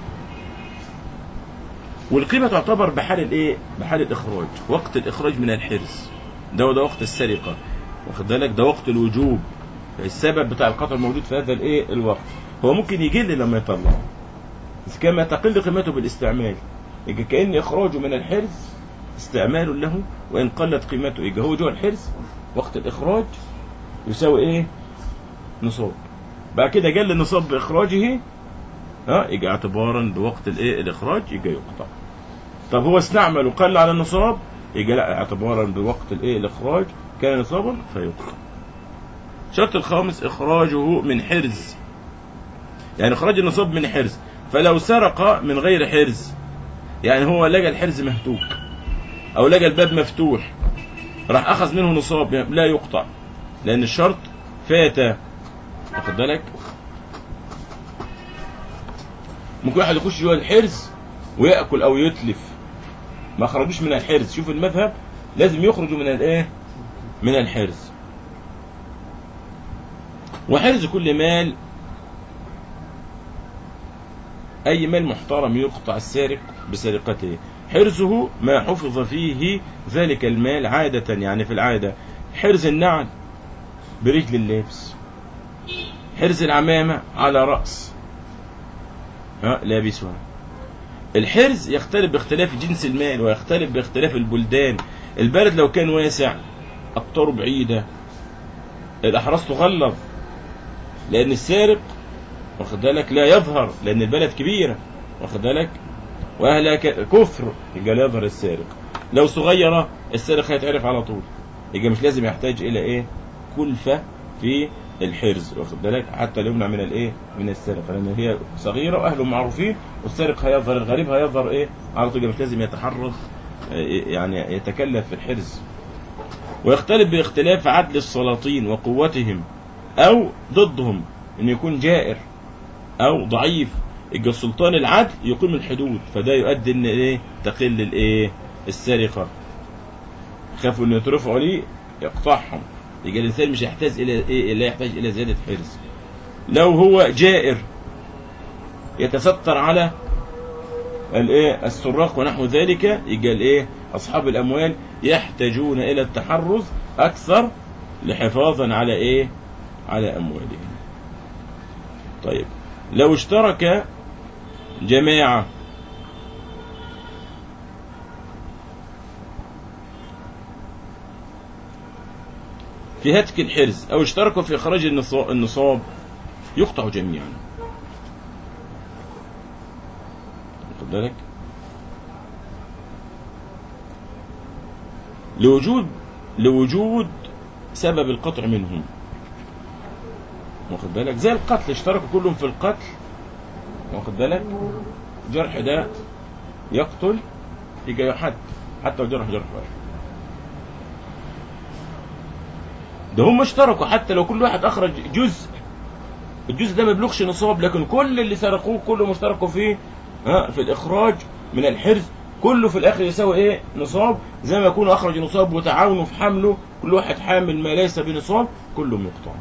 والقيمة تعتبر بحال الإيه بحال الإخراج وقت الإخراج من الحرز ده وده وقت السرقة واخد بالك ده وقت الوجوب السبب بتاع القطع موجود في هذا الايه الوقت هو ممكن يقل لما يطلعه بس كما تقل قيمته بالاستعمال يبقى كأن إخراجه من الحرز استعمال له وإن قلت قيمته يبقى هو جوه الحرز وقت الإخراج يساوي إيه؟ نصاب بعد كده قل النصاب بإخراجه ها يجي اعتبارا بوقت الإيه الإخراج يجي يقطع طب هو استعمل وقل على النصاب يجي لا اعتبارا بوقت الإيه الإخراج كان نصابا فيقطع الشرط الخامس إخراجه من حرز يعني إخراج النصاب من حرز فلو سرق من غير حرز يعني هو لقى الحرز مهتوك أو لقى الباب مفتوح راح أخذ منه نصاب لا يقطع لأن الشرط فات واخد بالك ممكن واحد يخش جوه الحرز ويأكل أو يتلف ما خرجوش من الحرز شوف المذهب لازم يخرجوا من الايه من الحرز وحرز كل مال أي مال محترم يقطع السارق بسرقته حرزه ما حفظ فيه ذلك المال عادة يعني في العادة حرز النعل برجل اللبس حرز العمامة على رأس ها لابسها الحرز يختلف باختلاف جنس المال ويختلف باختلاف البلدان البلد لو كان واسع أقطاره بعيدة الأحراس تغلظ لأن السارق واخد بالك لا يظهر لأن البلد كبيرة واخد بالك وأهلها ك- كثر يبقى لا يظهر السارق لو صغيرة السارق هيتعرف على طول يبقى مش لازم يحتاج إلى إيه كلفة في الحرز واخد بالك حتى لو يمنع من الايه من السرقه لان هي صغيره واهله معروفين والسارق هيظهر الغريب هيظهر ايه على طول يبقى مش لازم يتحرز آه، يعني يتكلف في الحرز ويختلف باختلاف عدل السلاطين وقوتهم او ضدهم ان يكون جائر او ضعيف يبقى السلطان العدل يقيم الحدود فده يؤدي ان ايه تقل الايه السرقه خافوا ان يترفعوا ليه يقطعهم يبقى الانسان مش يحتاج الى ايه لا يحتاج الى زياده حرص لو هو جائر يتستر على الايه السراق ونحو ذلك يبقى الايه اصحاب الاموال يحتاجون الى التحرز اكثر لحفاظا على ايه على اموالهم طيب لو اشترك جماعه في هتك الحرز او اشتركوا في اخراج النصا- النصاب يقطع جميعا واخد بالك لوجود لوجود سبب القطع منهم واخد بالك زي القتل اشتركوا كلهم في القتل واخد بالك جرح ده يقتل يجي يحد حتى لو جرح جرح واحد ده هم اشتركوا حتى لو كل واحد اخرج جزء الجزء ده ما يبلغش نصاب لكن كل اللي سرقوه كلهم اشتركوا فيه ها في الاخراج من الحرز كله في الاخر يساوي ايه نصاب زي ما يكون اخرج نصاب وتعاونوا في حمله كل واحد حامل ما ليس بنصاب كلهم يقطعون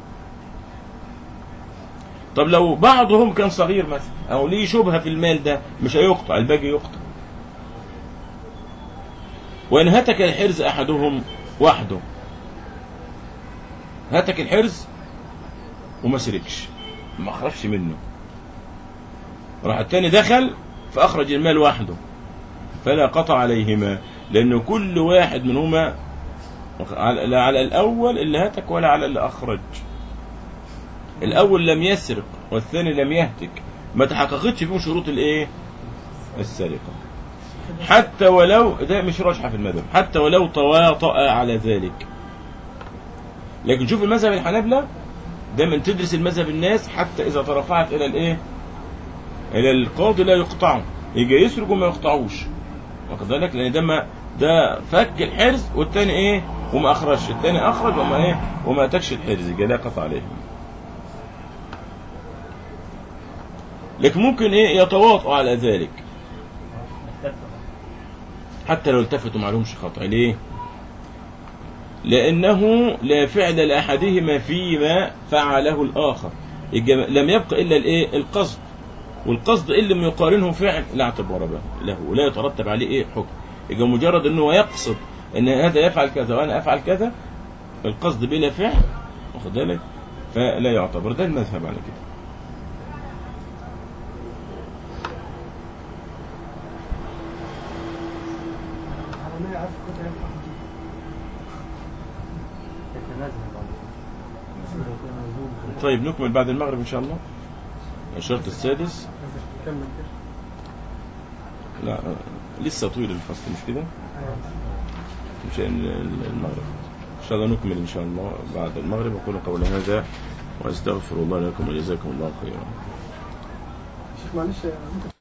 طب لو بعضهم كان صغير مثلا او ليه شبهه في المال ده مش هيقطع الباقي يقطع وان هتك الحرز احدهم وحده هتك الحرز وما سرقش ما اخرجش منه راح التاني دخل فاخرج المال وحده فلا قطع عليهما لأن كل واحد منهما على- لا على الأول اللي هتك ولا على اللي أخرج الأول لم يسرق والثاني لم يهتك ما تحققتش فيهم شروط الإيه السرقة حتى ولو ده مش راجحة في المذهب حتى ولو تواطأ على ذلك لكن شوف المذهب الحنابلة دايما تدرس المذهب الناس حتى إذا ترفعت إلى الإيه إلى القاضي لا يقطعه يجي يسرق وما يقطعوش واخد بالك لان ده ما ده فك الحرز والتاني ايه وما اخرجش التاني اخرج وما ايه وما اتكش الحرز يبقى لا قطع عليه لكن ممكن ايه يتواطؤ على ذلك حتى لو التفتوا ما لهمش خطأ ليه لأنه لا فعل لأحدهما فيما فعله الآخر يبقى لم يبق إلا الإيه القصد والقصد إن لم يقارنه فعل لا اعتبار به له ولا يترتب عليه إيه حكم يبقى مجرد أنه يقصد أن هذا يفعل كذا وأنا أفعل كذا القصد بلا فعل واخد بالك فلا يعتبر ده المذهب على كده على ما يعرف كنت ينفع يتنازل بعد كده لو كان مظلوم طيب نكمل بعد المغرب إن شاء الله الشرط السادس كمل كده لا لسه طويل الفصل مش كده مش المغرب إن شاء الله نكمل إن شاء الله بعد المغرب أقول قولي هذا وأستغفر الله لكم وجزاكم الله خيرا شيخ معلش ممكن